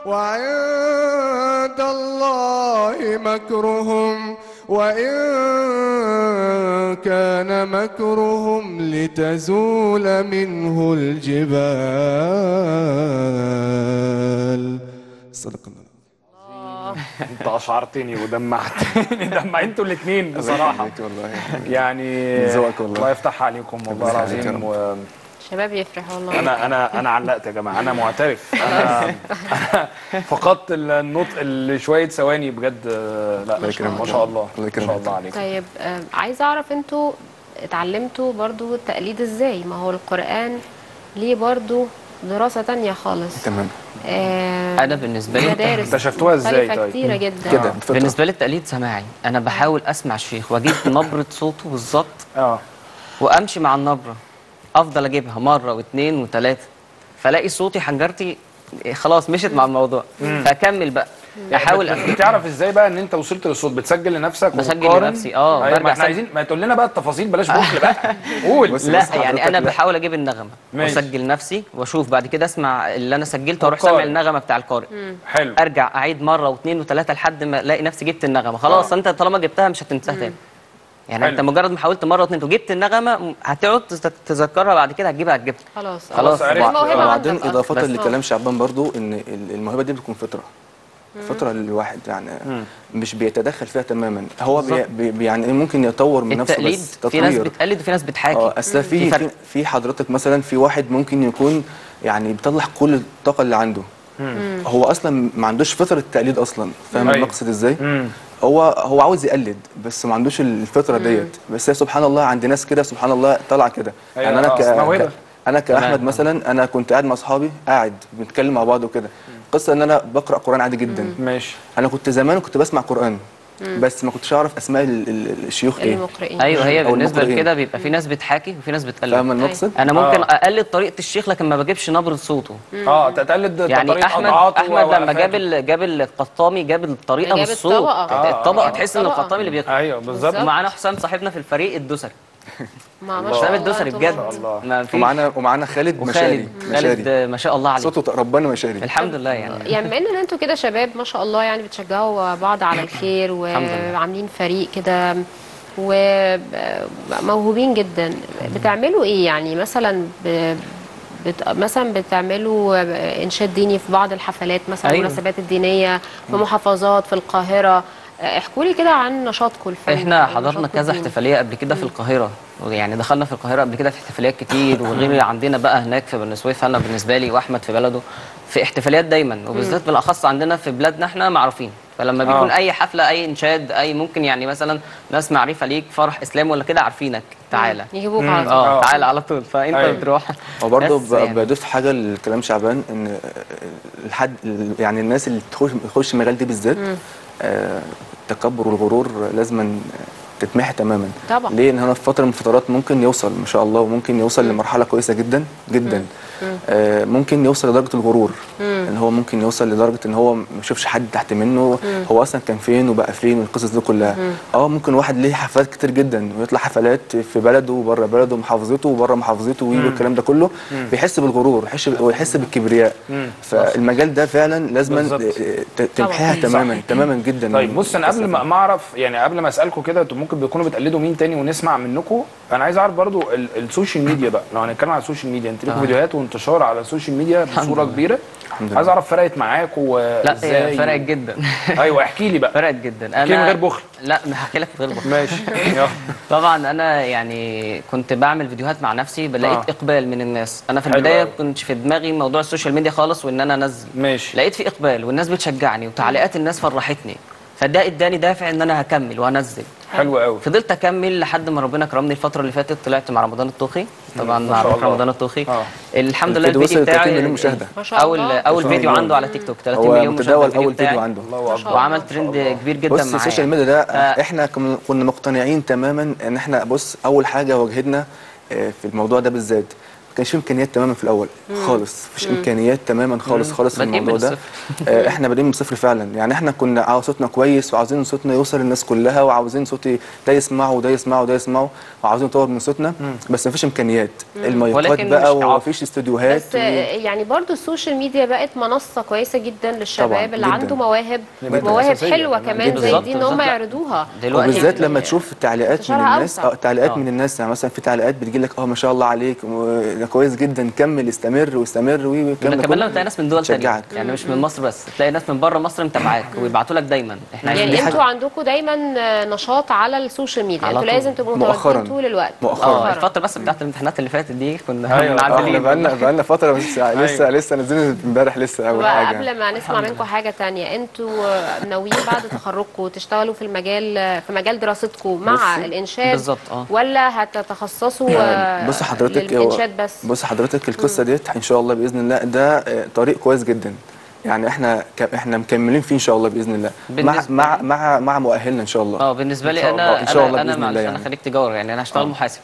Speaker 6: وعند الله مكرهم وإن كان مكرهم لتزول منه الجبال صدق الله
Speaker 2: انت اشعرتني ودمعتني دمع انتوا الاثنين بصراحه
Speaker 5: عليك والله
Speaker 2: يعني
Speaker 5: من ذوقك والله.
Speaker 2: الله يفتح عليكم والله
Speaker 5: ربنا يخليك يا
Speaker 2: العظيم
Speaker 5: رب.
Speaker 2: و...
Speaker 1: شباب يفرح والله
Speaker 2: انا انا انا علقت يا جماعه انا معترف انا أنا فقدت النطق لشويه ثواني بجد آه، لا
Speaker 5: الله يكرمك.
Speaker 2: ما شاء الله
Speaker 5: الله
Speaker 2: ما
Speaker 5: يكرمك.
Speaker 2: شاء الله عليك
Speaker 1: طيب آه، عايزه اعرف انتوا اتعلمتوا برضو التقليد ازاي ما هو القرآن ليه برضو دراسة تانية خالص
Speaker 5: تمام
Speaker 1: آه
Speaker 4: انا بالنسبه لي
Speaker 1: مدارس
Speaker 2: اكتشفتوها ازاي
Speaker 1: مختلفة
Speaker 2: طيب؟
Speaker 1: كتيرة جدا
Speaker 5: كده بالفطرة.
Speaker 4: بالنسبه لي التقليد سماعي انا بحاول اسمع الشيخ واجيب نبره صوته بالظبط
Speaker 2: اه
Speaker 4: وامشي مع النبره افضل اجيبها مره واثنين وثلاثه فلاقي صوتي حنجرتي خلاص مشيت مع الموضوع فاكمل بقى احاول أف-
Speaker 2: بتعرف ازاي بقى ان انت وصلت للصوت بتسجل لنفسك
Speaker 4: بسجل
Speaker 2: وبتقارن؟
Speaker 4: لنفسي، اه،
Speaker 2: أيوة
Speaker 4: برجع
Speaker 2: ما احنا
Speaker 4: أسجل.
Speaker 2: عايزين ما تقول لنا بقى التفاصيل بلاش بخل بقى قول
Speaker 5: بص-
Speaker 4: لا
Speaker 5: بص
Speaker 4: يعني
Speaker 5: حضرتك
Speaker 4: انا
Speaker 5: لا.
Speaker 4: بحاول اجيب النغمه
Speaker 2: ماشي.
Speaker 4: واسجل نفسي واشوف بعد كده اسمع اللي انا سجلته واروح
Speaker 2: القارئ.
Speaker 4: سامع النغمه بتاع القارئ
Speaker 2: حلو
Speaker 4: ارجع اعيد مره واثنين وثلاثه لحد ما الاقي نفسي جبت النغمه خلاص انت طالما جبتها مش هتنساها تاني يعني
Speaker 2: حلو.
Speaker 4: انت مجرد ما حاولت مره واثنين وجبت النغمه م- هتقعد تت- تذكرها بعد كده هتجيبها هتجيبها
Speaker 1: خلاص
Speaker 4: خلاص
Speaker 2: عرفت.
Speaker 1: الموهبة
Speaker 5: وبعدين
Speaker 1: عندك
Speaker 5: اضافه
Speaker 1: أصلاً.
Speaker 5: لكلام شعبان برضو ان ال- الموهبه دي بتكون فطره فطره للواحد يعني مش بيتدخل فيها تماما هو بي بي بي- يعني ممكن يطور من نفسه
Speaker 4: التقليد
Speaker 5: بس
Speaker 4: في ناس
Speaker 5: تطوير
Speaker 4: بتقلد وفي ناس بتحاكي
Speaker 5: اه اصل
Speaker 4: في
Speaker 5: في
Speaker 4: فرق.
Speaker 5: في, في حضرتك مثلا في واحد ممكن يكون يعني بيطلع كل الطاقه اللي عنده هو اصلا ما عندوش فطره التقليد اصلا فاهم
Speaker 2: أيوة.
Speaker 5: المقصد ازاي
Speaker 2: مم.
Speaker 5: هو هو عاوز يقلد بس ما عندوش الفطره ديت بس هي سبحان الله عند ناس كده سبحان الله طالعه كده
Speaker 2: أيوة،
Speaker 5: يعني انا
Speaker 2: آه،
Speaker 5: ك...
Speaker 2: موهبة.
Speaker 5: ك... انا كاحمد
Speaker 4: تمام.
Speaker 5: مثلا انا كنت قاعد مع اصحابي قاعد بنتكلم مع بعض وكده قصه ان انا بقرا قران عادي جدا
Speaker 2: ماشي
Speaker 5: انا كنت زمان كنت بسمع قران بس ما كنتش اعرف اسماء ال- ال- الشيوخ ايه
Speaker 1: المقرئين
Speaker 4: ايوه هي
Speaker 5: أو
Speaker 4: بالنسبه
Speaker 5: المقرئين.
Speaker 4: لكده بيبقى في ناس بتحاكي وفي ناس بتقلد
Speaker 5: فاهم المقصد
Speaker 4: انا ممكن
Speaker 2: آه.
Speaker 4: اقلد طريقه الشيخ لكن ما بجيبش نبره صوته
Speaker 2: اه تقلد
Speaker 4: يعني
Speaker 2: طريقة
Speaker 4: احمد
Speaker 2: قطعاته
Speaker 4: احمد لما
Speaker 2: ووقفاته.
Speaker 4: جاب ال- جاب القطامي جاب الطريقه
Speaker 1: جاب
Speaker 4: بالصوت
Speaker 1: الطبقة.
Speaker 2: آه،
Speaker 4: الطبقه
Speaker 2: آه.
Speaker 4: تحس ان
Speaker 1: الطبقة.
Speaker 4: القطامي اللي بيقرا
Speaker 2: ايوه بالظبط
Speaker 1: بالظبط.
Speaker 4: ومعانا حسام صاحبنا في الفريق الدوسري
Speaker 1: ما ما
Speaker 2: الله.
Speaker 1: شاء
Speaker 4: حسام
Speaker 1: الله
Speaker 4: الدوسري
Speaker 1: انتوا
Speaker 4: بجد
Speaker 2: الله.
Speaker 4: ما فيش
Speaker 5: ومعانا ومعانا خالد مشاري
Speaker 4: وخالد خالد
Speaker 5: مشاري
Speaker 4: آه، ما شاء الله عليه
Speaker 5: صوته ربنا مشاري
Speaker 4: الحمد لله يعني
Speaker 1: يعني بما ان انتوا كده شباب ما شاء الله يعني بتشجعوا بعض على الخير
Speaker 4: الحمد لله.
Speaker 1: وعاملين فريق كده وموهوبين جدا بتعملوا ايه يعني مثلا ب... بت... مثلا بتعملوا انشاد ديني في بعض الحفلات مثلا
Speaker 4: أيوة.
Speaker 1: المناسبات الدينيه في محافظات في القاهره احكوا لي كده عن نشاطكم الفني
Speaker 4: احنا
Speaker 1: أو
Speaker 4: حضرنا
Speaker 1: نشاطكم
Speaker 4: كذا
Speaker 1: الديني.
Speaker 4: احتفاليه قبل كده في القاهره يعني دخلنا في القاهره قبل كده في احتفاليات كتير وغير اللي عندنا بقى هناك في بني سويف انا بالنسبه لي واحمد في بلده في احتفاليات دايما وبالذات بالاخص عندنا في بلادنا احنا معروفين فلما بيكون
Speaker 2: آه.
Speaker 4: اي حفله اي انشاد اي ممكن يعني مثلا ناس معرفه ليك فرح اسلام ولا كده عارفينك تعالى
Speaker 1: يجيبوك على طول
Speaker 4: اه
Speaker 2: آه.
Speaker 4: تعالى على طول فانت
Speaker 2: أيوة.
Speaker 4: بتروح
Speaker 5: وبرضه
Speaker 4: بس
Speaker 5: ب-
Speaker 4: يعني.
Speaker 5: بضيف حاجه لكلام شعبان ان الحد يعني الناس اللي تخش تخش المجال دي بالذات آه، التكبر والغرور لازما تتمحي تماما
Speaker 1: طبعا.
Speaker 5: ليه ان هو في فتره من الفترات ممكن يوصل ما شاء الله وممكن يوصل لمرحله كويسه جدا جدا آه، ممكن يوصل لدرجه الغرور ان هو ممكن يوصل لدرجه ان هو ما يشوفش حد تحت منه هو اصلا كان فين وبقى فين والقصص دي كلها اه ممكن واحد ليه حفلات كتير جدا ويطلع حفلات في بلده وبره بلده ومحافظته وبره محافظته والكلام ده كله بيحس بالغرور ويحس ويحس بالكبرياء فالمجال ده فعلا لازم
Speaker 2: بالظبط.
Speaker 5: تمحيها
Speaker 1: طبعاً.
Speaker 5: تماما تماما جدا
Speaker 2: طيب بص انا قبل ما ما اعرف يعني قبل ما اسالكم كده انتوا ممكن بيكونوا بتقلدوا مين تاني ونسمع منكم انا عايز اعرف برضو ال- السوشيال ميديا بقى لو هنتكلم على السوشيال ميديا انت ليكوا
Speaker 4: آه.
Speaker 2: فيديوهات وانتشار على السوشيال ميديا بصوره
Speaker 4: لله.
Speaker 2: كبيره
Speaker 5: الحمد لله.
Speaker 2: عايز اعرف فرقت معاكم
Speaker 4: لا
Speaker 2: ازاي
Speaker 4: هي فرقت جدا
Speaker 2: ايوه احكي لي بقى
Speaker 4: فرقت جدا
Speaker 2: احكي لي من غير بخل
Speaker 4: لا هحكي لك من غير بخل
Speaker 2: ماشي يلا.
Speaker 4: طبعا انا يعني كنت بعمل فيديوهات مع نفسي لقيت
Speaker 2: آه.
Speaker 4: اقبال من الناس انا في
Speaker 2: حلو
Speaker 4: البدايه
Speaker 2: أوي.
Speaker 4: كنتش في دماغي موضوع السوشيال ميديا خالص وان انا انزل
Speaker 2: ماشي
Speaker 4: لقيت في اقبال والناس بتشجعني وتعليقات الناس فرحتني فده اداني دافع ان انا هكمل وهنزل
Speaker 2: حلو قوي
Speaker 4: فضلت اكمل لحد ما ربنا كرمني الفتره اللي فاتت طلعت مع رمضان الطوخي طبعا
Speaker 2: ما
Speaker 4: مع
Speaker 2: شاء الله.
Speaker 4: رمضان الطوخي
Speaker 2: آه.
Speaker 4: الحمد لله
Speaker 5: الفيديو
Speaker 4: الفيديو
Speaker 5: وصل ل 30
Speaker 4: بتاعي
Speaker 5: مليون مشاهدة.
Speaker 1: ما شاء
Speaker 4: اول
Speaker 1: الله.
Speaker 4: اول
Speaker 5: ما شاء
Speaker 4: فيديو
Speaker 5: الله.
Speaker 4: عنده على تيك توك 30
Speaker 5: هو
Speaker 4: مليون مشاهده
Speaker 5: متداول
Speaker 4: الفيديو
Speaker 5: اول فيديو
Speaker 4: بتاعي.
Speaker 5: عنده
Speaker 2: الله اكبر
Speaker 4: وعمل ترند كبير جدا
Speaker 5: بص
Speaker 4: معايا
Speaker 5: السوشيال ميديا ده
Speaker 4: ف-
Speaker 5: احنا كم- كنا مقتنعين تماما ان احنا بص اول حاجه واجهتنا آه، في الموضوع ده بالذات ما كانش في امكانيات تماما في الاول خالص مفيش امكانيات تماما خالص خالص في
Speaker 4: بادئين
Speaker 5: الموضوع
Speaker 4: من
Speaker 5: ده آه، احنا بادئين من الصفر فعلا يعني احنا كنا عاوز صوتنا كويس وعاوزين صوتنا يوصل للناس كلها وعاوزين صوتي ده يسمعه وده يسمعه وده يسمعه وعاوزين نطور من صوتنا بس مفيش امكانيات المايكات
Speaker 4: ولكن
Speaker 5: بقى
Speaker 4: مش تعاطي.
Speaker 5: ومفيش استوديوهات
Speaker 1: بس يعني برضو السوشيال ميديا بقت منصة كويسة جدا للشباب
Speaker 5: طبعاً،
Speaker 1: اللي
Speaker 5: جداً.
Speaker 1: عنده مواهب
Speaker 2: جداً.
Speaker 1: مواهب
Speaker 2: أساسية
Speaker 1: حلوة
Speaker 2: كمان.
Speaker 1: كمان زي
Speaker 4: بالظبط،
Speaker 1: دي ان هم
Speaker 4: بالظبط.
Speaker 1: يعرضوها
Speaker 4: دلوقتي
Speaker 5: وبالذات
Speaker 1: يعني
Speaker 5: لما تشوف التعليقات من
Speaker 1: انتشارها
Speaker 5: الناس
Speaker 1: أوسع.
Speaker 5: اه تعليقات
Speaker 4: آه.
Speaker 5: من الناس يعني مثلا في تعليقات بتجي لك اه ما شاء الله عليك و- ده كويس جدا كمل استمر واستمر وي-
Speaker 4: ده
Speaker 5: والكلام ده
Speaker 4: كمان
Speaker 5: كله
Speaker 4: لما تلاقي ناس من دول تانية
Speaker 5: تشجعك.
Speaker 4: يعني مش من مصر بس تلاقي ناس من بره مصر متابعاك ويبعتوا لك دايما احنا عايزين
Speaker 1: يعني
Speaker 5: دي
Speaker 1: انتوا
Speaker 5: حاجة-
Speaker 1: عندكم دايما نشاط على السوشيال ميديا
Speaker 4: على
Speaker 1: انتوا
Speaker 4: طول.
Speaker 1: لازم تبقوا
Speaker 5: مؤخراً.
Speaker 1: متواجدين طول الوقت
Speaker 5: مؤخراً.
Speaker 4: اه الفتره بس بتاعت الامتحانات اللي فاتت دي كنا
Speaker 2: أيوة.
Speaker 5: اه احنا
Speaker 4: منعزلين
Speaker 5: بقالنا بقالنا فتره بس لسه
Speaker 2: أيوة.
Speaker 5: لسه نازلين امبارح لسه اول
Speaker 1: وقبل
Speaker 5: حاجه
Speaker 1: ما نسمع منكم حاجة تانية انتوا ناويين بعد تخرجكم تشتغلوا في المجال في مجال دراستكم مع
Speaker 5: بصي،
Speaker 1: الإنشاد
Speaker 4: بالظبط، اه.
Speaker 1: ولا هتتخصصوا آه،
Speaker 5: بص حضرتك
Speaker 1: للإنشاد بس
Speaker 5: بص حضرتك القصه ديت ان شاء الله باذن الله ده آه، طريق كويس جدا يعني احنا ك- احنا مكملين فيه ان شاء الله باذن الله مع
Speaker 4: بالنسبة
Speaker 5: مع
Speaker 4: لي-
Speaker 5: مع مع مؤهلنا ان شاء الله
Speaker 4: اه بالنسبه
Speaker 5: إن
Speaker 4: لي
Speaker 5: شاء
Speaker 4: انا
Speaker 5: الله- إن شاء الله
Speaker 4: انا انا
Speaker 5: بإذن
Speaker 4: معلش
Speaker 5: الله
Speaker 4: انا
Speaker 5: يعني.
Speaker 4: خريج تجاره يعني انا هشتغل
Speaker 5: آه.
Speaker 4: محاسب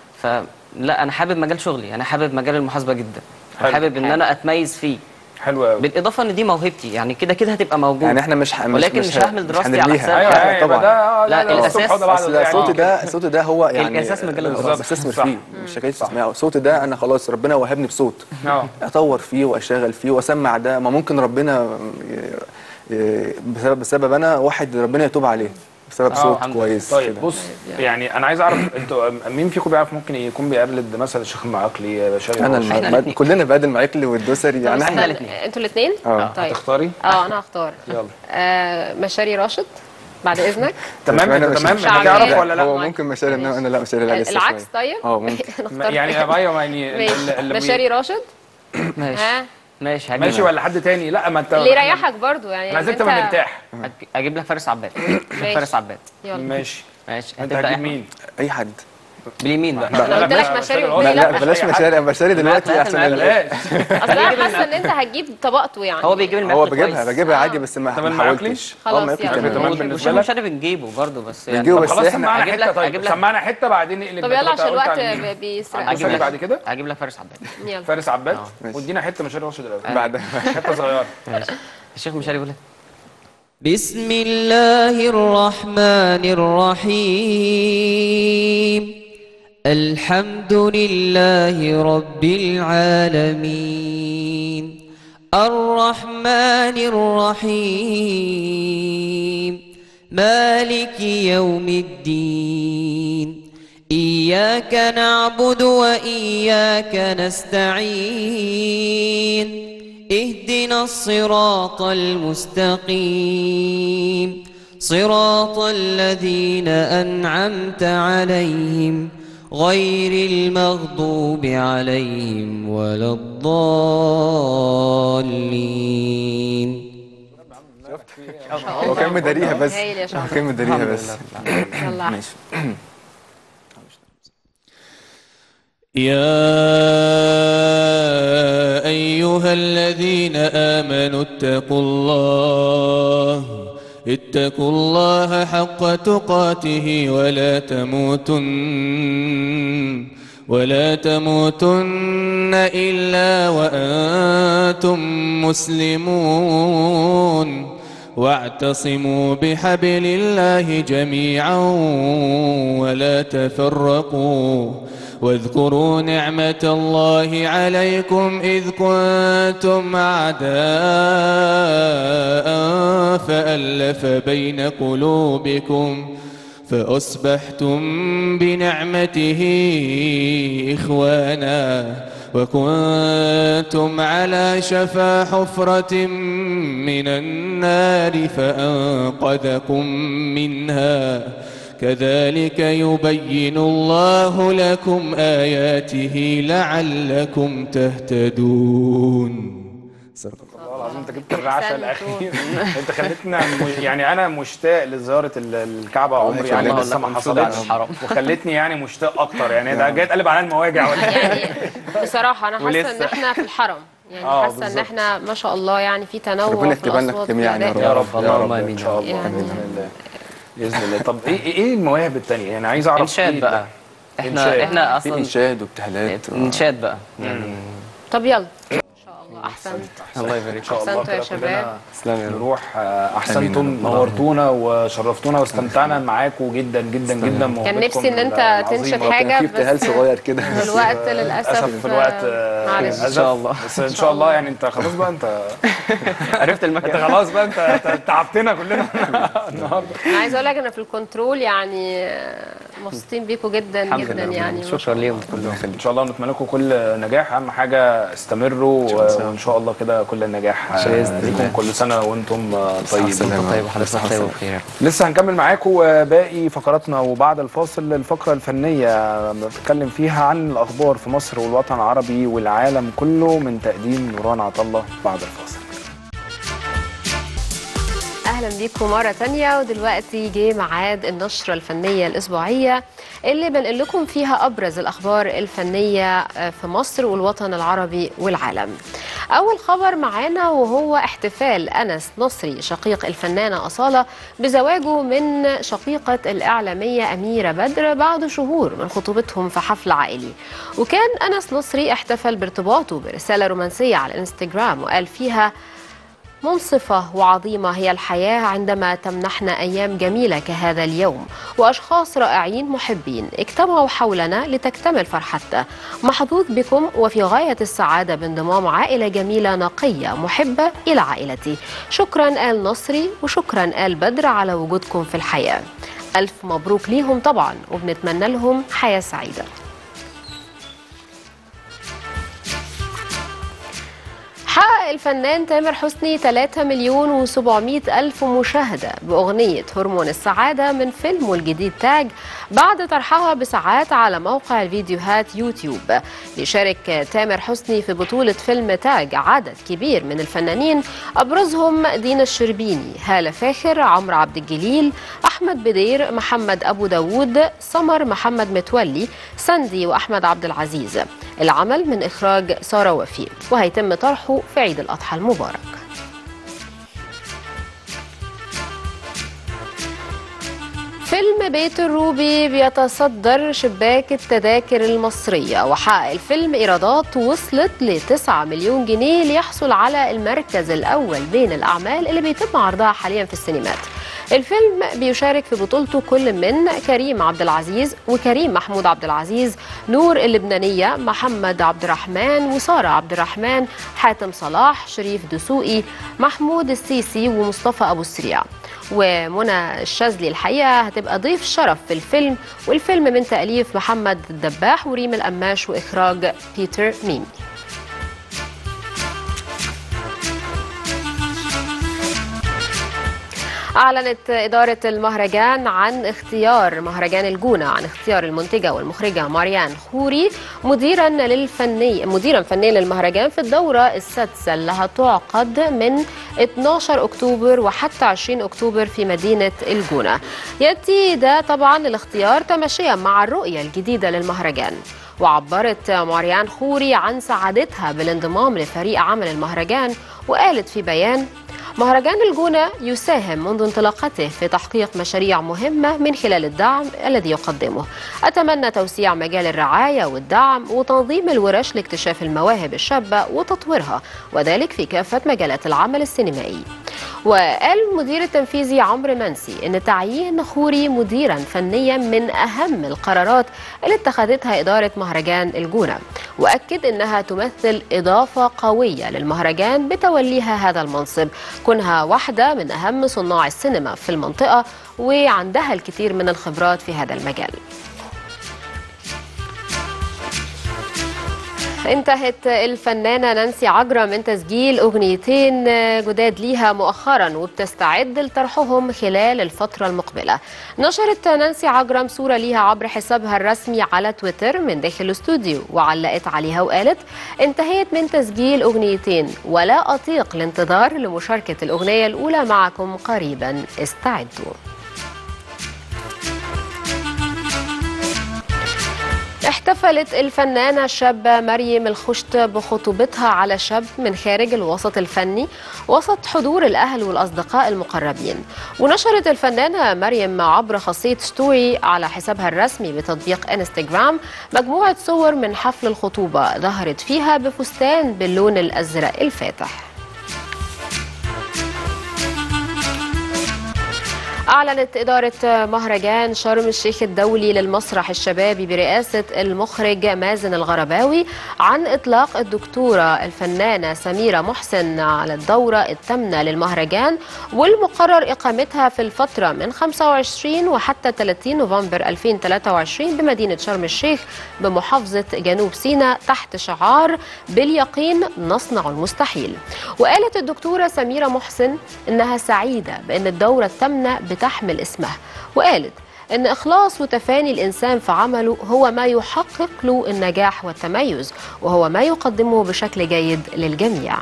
Speaker 4: فلا انا حابب مجال شغلي انا حابب مجال المحاسبه جدا
Speaker 2: حلو.
Speaker 4: حابب ان انا اتميز فيه
Speaker 2: حلو قوي
Speaker 4: بالاضافه ان دي موهبتي يعني كده كده هتبقى موجوده
Speaker 5: يعني احنا مش ح- مش
Speaker 4: ولكن مش
Speaker 5: ه-
Speaker 4: ههمل دراستي على
Speaker 5: هنرميها.
Speaker 4: حساب
Speaker 2: ايوه
Speaker 4: حاجة
Speaker 2: ايوه
Speaker 5: طبعاً.
Speaker 2: يبقى ده آه،
Speaker 4: لا،
Speaker 2: ده
Speaker 4: الأساس-
Speaker 2: الصبح وده بعد
Speaker 5: اصل
Speaker 2: يعني.
Speaker 5: صوتي ده صوتي ده هو يعني
Speaker 4: الأساس مجال
Speaker 5: آه،
Speaker 4: الدراسة.
Speaker 5: بستثمر
Speaker 2: صح.
Speaker 5: فيه مش حكايه استثمار صوتي ده انا خلاص ربنا وهبني بصوت
Speaker 2: اه
Speaker 5: اطور فيه واشتغل فيه واسمع ده ما ممكن ربنا ي- ي- بسبب بسبب انا واحد ربنا يتوب عليه بسبب
Speaker 2: آه،
Speaker 5: صوت
Speaker 4: الحمد لله.
Speaker 5: كويس
Speaker 2: طيب
Speaker 5: كده.
Speaker 2: بص يعني انا عايز اعرف انتوا مين فيكم بيعرف ممكن يكون بيقلد مثلا الشيخ المعاقلي شاغل
Speaker 5: انا
Speaker 2: راشد؟
Speaker 5: الم... ما- كلنا بادل معاكلي والدوسري يعني
Speaker 1: طب
Speaker 5: احنا
Speaker 1: استنى،
Speaker 4: الاتنين.
Speaker 1: انتوا الاثنين
Speaker 5: اه.
Speaker 1: طيب
Speaker 2: هتختاري
Speaker 1: اه انا هختار
Speaker 2: يلا
Speaker 1: آه مشاري راشد بعد اذنك
Speaker 2: تمام
Speaker 5: أنا
Speaker 2: انت
Speaker 5: مش-
Speaker 2: تمام
Speaker 5: مش
Speaker 2: انت
Speaker 1: عارف.
Speaker 2: تعرف ولا
Speaker 5: هو
Speaker 2: لا
Speaker 5: ممكن مشاري انما انا لا مشاري لا لسه
Speaker 1: العكس
Speaker 5: شوية.
Speaker 1: طيب
Speaker 5: اه ممكن
Speaker 1: نختار
Speaker 2: يعني ايوه يعني
Speaker 1: ماشي
Speaker 2: اللي- اللي بي-
Speaker 1: مشاري راشد
Speaker 4: ماشي
Speaker 1: ها
Speaker 4: ماشي هجيب
Speaker 2: ماشي
Speaker 4: لك.
Speaker 2: ولا حد تاني لا ما انت
Speaker 1: اللي يريحك برضو يعني
Speaker 2: انا عايزك
Speaker 1: انت-
Speaker 2: تبقى مرتاح
Speaker 4: هج- اجيب لك فارس عباد
Speaker 1: ماشي.
Speaker 4: فارس عباد
Speaker 1: يلا
Speaker 2: ماشي
Speaker 4: ماشي
Speaker 2: انت
Speaker 4: هتبدأ
Speaker 2: هتجيب
Speaker 4: إحنا؟
Speaker 2: مين
Speaker 5: اي حد
Speaker 4: باليمين بقى
Speaker 1: لو قلت لك مشاري
Speaker 2: راشد.
Speaker 1: قلت
Speaker 5: لا
Speaker 1: لي
Speaker 5: لا
Speaker 1: لا
Speaker 5: بلاش مشاري مشاري دلوقتي
Speaker 4: لا،
Speaker 5: احسن
Speaker 4: لا،
Speaker 5: ال-
Speaker 2: بلاش
Speaker 1: اصل انا حاسه ان انت هتجيب طبقته يعني
Speaker 4: هو بيجيب المعقل
Speaker 5: هو بجيبها
Speaker 4: كويس.
Speaker 5: بجيبها عادي بس ما
Speaker 2: طب
Speaker 5: ما
Speaker 2: المعقلي؟
Speaker 5: حاولتش
Speaker 1: خلاص،
Speaker 5: اه معقلي
Speaker 1: يلا.
Speaker 5: تمام.
Speaker 2: تمام
Speaker 4: مش
Speaker 2: بالنسبة
Speaker 4: مش
Speaker 2: لك؟
Speaker 4: عارف بنجيبه برضه بس يعني
Speaker 5: بنجيبه
Speaker 2: طب
Speaker 5: بس
Speaker 2: خلاص
Speaker 5: احنا-
Speaker 2: سمعنا
Speaker 4: أجيب لك-
Speaker 2: حته طيب
Speaker 4: أجيب لك-
Speaker 2: سمعنا حته بعدين نقلب
Speaker 1: طب
Speaker 2: ده.
Speaker 1: يلا
Speaker 2: كنت
Speaker 1: عشان
Speaker 2: قلت
Speaker 1: الوقت
Speaker 2: على مين؟
Speaker 1: ب- بيسرق
Speaker 2: هتوصل
Speaker 4: أجيب
Speaker 2: لي
Speaker 4: لك.
Speaker 2: بعد كده
Speaker 4: هجيب لك فارس عباد
Speaker 1: يلا
Speaker 2: فارس عباد
Speaker 5: ماشي.
Speaker 2: وادينا حته مشاري راشد الاول
Speaker 5: بعدها
Speaker 2: حته صغيره
Speaker 4: ماشي الشيخ مشاري يقول لك
Speaker 7: بسم الله الرحمن الرحيم الحمد لله رب العالمين الرحمن الرحيم مالك يوم الدين إياك نعبد وإياك نستعين اهدنا الصراط المستقيم صراط الذين أنعمت عليهم غير المغضوب عليهم ولا الضالين
Speaker 5: هو كان مداريها بس
Speaker 1: هايل يا
Speaker 5: هو
Speaker 1: شاطر.
Speaker 5: كان مداريها بس
Speaker 1: يلا
Speaker 5: ماشي
Speaker 7: يا أيها الذين آمنوا اتقوا الله اتقوا الله حق تقاته ولا تموتن ولا تموتن إلا وأنتم مسلمون واعتصموا بحبل الله جميعا ولا تفرقوا واذكروا نعمة الله عليكم إذ كنتم أعداء فألف بين قلوبكم فأصبحتم بنعمته إخوانا وكنتم على شفا حفرة من النار فأنقذكم منها كذلك يبين الله لكم آياته لعلكم تهتدون صدق الله.
Speaker 2: والله العظيم انت جبت الرعشه
Speaker 1: أحسنتوا.
Speaker 2: الاخير انت خليتنا م- يعني انا مشتاق لزياره ال- الكعبه عمري يعني
Speaker 5: والله
Speaker 2: لسه ما
Speaker 4: منشود عن
Speaker 2: حصلتش
Speaker 4: الحرم.
Speaker 2: وخلتني يعني مشتاق اكتر يعني ده جاي تقلب عليا المواجع ولا إيه؟
Speaker 1: يعني بصراحه انا حاسه ان
Speaker 2: ولسه.
Speaker 1: احنا في الحرم يعني
Speaker 2: آه،
Speaker 1: حاسه ان
Speaker 2: بالظبط.
Speaker 1: احنا ما شاء الله يعني في تنوع
Speaker 5: ربنا
Speaker 1: في
Speaker 5: يكتبها لنا
Speaker 1: الأصوات
Speaker 5: جميعاً يا
Speaker 1: والأداء.
Speaker 2: يا رب يا
Speaker 4: اللهم
Speaker 2: رب ان
Speaker 4: آمين.
Speaker 2: شاء الله
Speaker 1: يعني.
Speaker 2: باذن الله باذن الله طب ايه ايه إيه المواهب التانية يعني عايز اعرف
Speaker 4: انشاد
Speaker 2: إيه
Speaker 4: بقى
Speaker 2: إنشاد.
Speaker 4: احنا احنا
Speaker 5: في
Speaker 4: اصلا
Speaker 5: انشاد وابتهالات و-
Speaker 4: انشاد بقى يعني
Speaker 1: طب يلا ان شاء الله احسنت
Speaker 4: الله يبارك
Speaker 2: ان شاء الله
Speaker 1: أحسنتوا يا
Speaker 2: كده
Speaker 1: شباب.
Speaker 2: كلنا
Speaker 5: تسلم يا رب
Speaker 2: نروح آه،
Speaker 5: آمين
Speaker 2: احسنتم
Speaker 5: يا رب.
Speaker 2: نورتونا وشرفتونا واستمتعنا معاكم جدا جدا جدا
Speaker 1: كان
Speaker 2: بموهبتكم
Speaker 1: نفسي ان انت
Speaker 2: العظيمة.
Speaker 1: تنشد
Speaker 5: كان
Speaker 1: حاجه
Speaker 5: في ابتهال
Speaker 1: بس
Speaker 5: صغير كده
Speaker 1: الوقت للاسف
Speaker 2: في الوقت آه،
Speaker 1: معلش
Speaker 2: للأسف. بس ان شاء الله يعني انت خلاص بقى انت
Speaker 4: عرفت
Speaker 2: انت
Speaker 4: المكان
Speaker 2: خلاص بقى انت أنت تعبتنا كلنا النهارده
Speaker 1: انا عايزه اقول لك انا في الكنترول يعني مبسوطين بيكم جدا
Speaker 4: الحمد
Speaker 1: جدا
Speaker 4: لله
Speaker 1: يعني ما
Speaker 4: شكرا
Speaker 1: شاء الله.
Speaker 4: ليهم كلهم
Speaker 2: ان شاء الله نتمنى لكم كل نجاح اهم حاجه استمروا وان شاء الله كده كل النجاح
Speaker 4: بإذن
Speaker 2: ليكم
Speaker 4: الله.
Speaker 2: كل سنه وانتم آه، طيبين
Speaker 5: السلامة.
Speaker 4: طيب وحضرتك طيب وبخير
Speaker 2: لسه هنكمل معاكم باقي فقراتنا وبعد الفاصل الفقرة الفنية بنتكلم فيها عن الأخبار في مصر والوطن العربي والعالم كله من تقديم نوران عطلة بعد الفاصل
Speaker 1: اهلا بيكم مره تانية ودلوقتي جه ميعاد النشره الفنيه الاسبوعيه اللي بنقل لكم فيها ابرز الاخبار الفنيه في مصر والوطن العربي والعالم اول خبر معانا وهو احتفال انس نصري شقيق الفنانه اصاله بزواجه من شقيقه الاعلاميه اميره بدر بعد شهور من خطوبتهم في حفل عائلي وكان انس نصري احتفل بارتباطه برساله رومانسيه على الانستجرام وقال فيها منصفة وعظيمة هي الحياة عندما تمنحنا أيام جميلة كهذا اليوم وأشخاص رائعين محبين اجتمعوا حولنا لتكتمل فرحتنا محظوظ بكم وفي غاية السعادة بانضمام عائلة جميلة نقية محبة إلى عائلتي شكرا آل نصري وشكرا آل بدر على وجودكم في الحياة ألف مبروك ليهم طبعا وبنتمنى لهم حياة سعيدة حقق الفنان تامر حسني 3 مليون و700 ألف مشاهدة بأغنية هرمون السعادة من فيلمه الجديد تاج بعد طرحها بساعات على موقع الفيديوهات يوتيوب بيشارك تامر حسني في بطولة فيلم تاج عدد كبير من الفنانين أبرزهم دينا الشربيني هالة فاخر عمرو عبد الجليل أحمد بدير محمد أبو داوود سمر محمد متولي ساندي وأحمد عبد العزيز العمل من إخراج سارة وفيق وهيتم طرحه في عيد الأضحى المبارك فيلم بيت الروبي بيتصدر شباك التذاكر المصرية وحقق الفيلم إيرادات وصلت ل 9 مليون جنيه ليحصل على المركز الأول بين الأعمال اللي بيتم عرضها حاليا في السينمات الفيلم بيشارك في بطولته كل من كريم عبد العزيز وكريم محمود عبد العزيز نور اللبنانية محمد عبد الرحمن وسارة عبد الرحمن حاتم صلاح شريف دسوقي محمود السيسي ومصطفى أبو السريع ومنى الشاذلي الحقيقة هتبقى ضيف شرف في الفيلم والفيلم من تأليف محمد الدباح وريم القماش وإخراج بيتر ميمي أعلنت إدارة المهرجان عن اختيار مهرجان الجونة عن اختيار المنتجة والمخرجة ماريان خوري مديرا للفني مديرا فنيا للمهرجان في الدورة السادسة اللي هتعقد من 12 أكتوبر وحتى 20 أكتوبر في مدينة الجونة يأتي ده طبعا الاختيار تماشيا مع الرؤية الجديدة للمهرجان وعبرت ماريان خوري عن سعادتها بالانضمام لفريق عمل المهرجان وقالت في بيان مهرجان الجونة يساهم منذ انطلاقته في تحقيق مشاريع مهمة من خلال الدعم الذي يقدمه أتمنى توسيع مجال الرعاية والدعم وتنظيم الورش لاكتشاف المواهب الشابة وتطويرها وذلك في كافة مجالات العمل السينمائي وقال المدير التنفيذي عمرو منسي ان تعيين خوري مديرا فنيا من اهم القرارات اللي اتخذتها اداره مهرجان الجونه واكد انها تمثل اضافه قويه للمهرجان بتوليها هذا المنصب كونها واحده من اهم صناع السينما في المنطقه وعندها الكثير من الخبرات في هذا المجال انتهت الفنانة نانسي عجرم من تسجيل أغنيتين جداد ليها مؤخرا وبتستعد لطرحهم خلال الفترة المقبلة نشرت نانسي عجرم صورة ليها عبر حسابها الرسمي على تويتر من داخل الاستوديو وعلقت عليها وقالت انتهيت من تسجيل أغنيتين ولا أطيق الانتظار لمشاركة الأغنية الأولى معكم قريبا استعدوا احتفلت الفنانة الشابة مريم الخشت بخطوبتها على شاب من خارج الوسط الفني وسط حضور الأهل والأصدقاء المقربين ونشرت الفنانة مريم عبر خاصية ستوري على حسابها الرسمي بتطبيق انستغرام مجموعة صور من حفل الخطوبة ظهرت فيها بفستان باللون الأزرق الفاتح أعلنت إدارة مهرجان شرم الشيخ الدولي للمسرح الشبابي برئاسة المخرج مازن الغرباوي عن إطلاق الدكتورة الفنانة سميرة محسن على الدورة الثامنة للمهرجان والمقرر إقامتها في الفترة من 25 وحتى 30 نوفمبر 2023 بمدينة شرم الشيخ بمحافظة جنوب سيناء تحت شعار باليقين نصنع المستحيل وقالت الدكتورة سميرة محسن إنها سعيدة بأن الدورة الثامنة بتحمل اسمها وقالت ان اخلاص وتفاني الانسان في عمله هو ما يحقق له النجاح والتميز وهو ما يقدمه بشكل جيد للجميع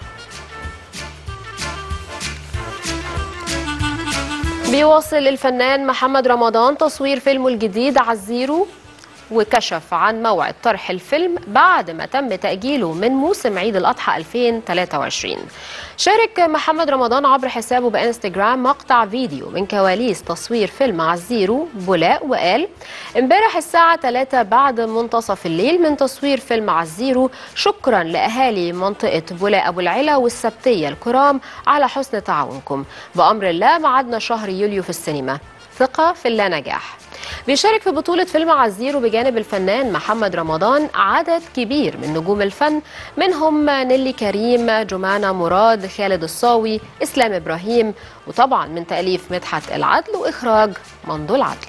Speaker 1: بيواصل الفنان محمد رمضان تصوير فيلمه الجديد عزيرو وكشف عن موعد طرح الفيلم بعد ما تم تأجيله من موسم عيد الأضحى 2023 شارك محمد رمضان عبر حسابه بانستجرام مقطع فيديو من كواليس تصوير فيلم عزيرو بولاء وقال امبارح الساعة 3 بعد منتصف الليل من تصوير فيلم عزيرو شكرا لأهالي منطقة بولاء أبو العلا والسبتية الكرام على حسن تعاونكم بأمر الله معدنا شهر يوليو في السينما ثقة في اللانجاح بيشارك في بطولة فيلم عزيرو بجانب الفنان محمد رمضان عدد كبير من نجوم الفن منهم نيلي كريم جمانة مراد خالد الصاوي إسلام إبراهيم وطبعا من تأليف مدحت العدل وإخراج مندو العدل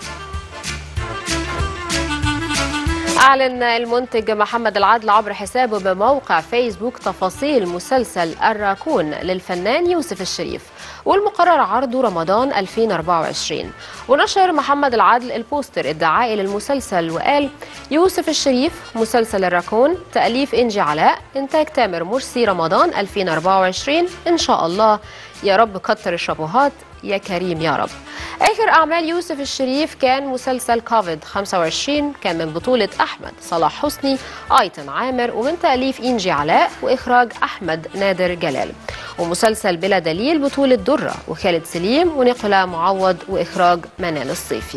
Speaker 1: أعلن المنتج محمد العدل عبر حسابه بموقع فيسبوك تفاصيل مسلسل الراكون للفنان يوسف الشريف والمقرر عرضه رمضان 2024 ونشر محمد العدل البوستر الدعائي للمسلسل وقال يوسف الشريف مسلسل الراكون تأليف إنجي علاء إنتاج تامر مرسي رمضان 2024 إن شاء الله يا رب كتر الشابوهات يا كريم يا رب آخر أعمال يوسف الشريف كان مسلسل كوفيد 25 كان من بطولة أحمد صلاح حسني آيتن عامر ومن تأليف إنجي علاء وإخراج أحمد نادر جلال ومسلسل بلا دليل بطولة درة وخالد سليم ونيقولا معوض وإخراج منال الصيفي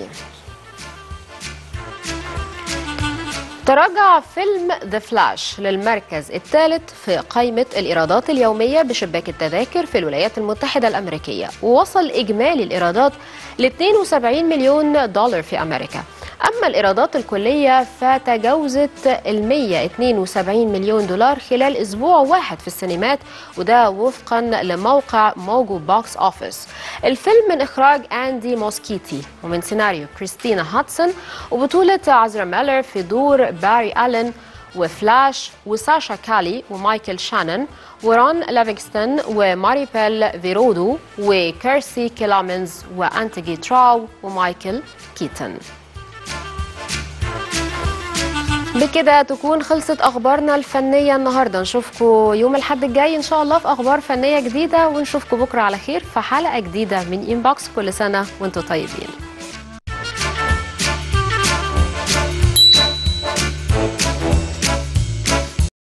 Speaker 1: تراجع فيلم ذا فلاش للمركز الثالث في قائمة الإيرادات اليومية بشباك التذاكر في الولايات المتحدة الأمريكية ووصل إجمالي الإيرادات ل 72 مليون دولار في أمريكا أما الإيرادات الكلية فتجاوزت ال 172 مليون دولار خلال أسبوع واحد في السينمات وده وفقا لموقع موجو بوكس أوفيس الفيلم من إخراج أندي موسكيتي ومن سيناريو كريستينا هاتسون وبطولة عزرا ميلر في دور باري ألين وفلاش وساشا كالي ومايكل شانون ورون ليفينغستون وماري بيل فيرودو وكيرسي كيلامنز وأنتيجي تراو ومايكل كيتن بكده تكون خلصت اخبارنا الفنيه النهارده نشوفكم يوم الاحد الجاي ان شاء الله في اخبار فنيه جديده ونشوفكم بكره على خير في حلقه جديده من انبوكس كل سنه وانتم طيبين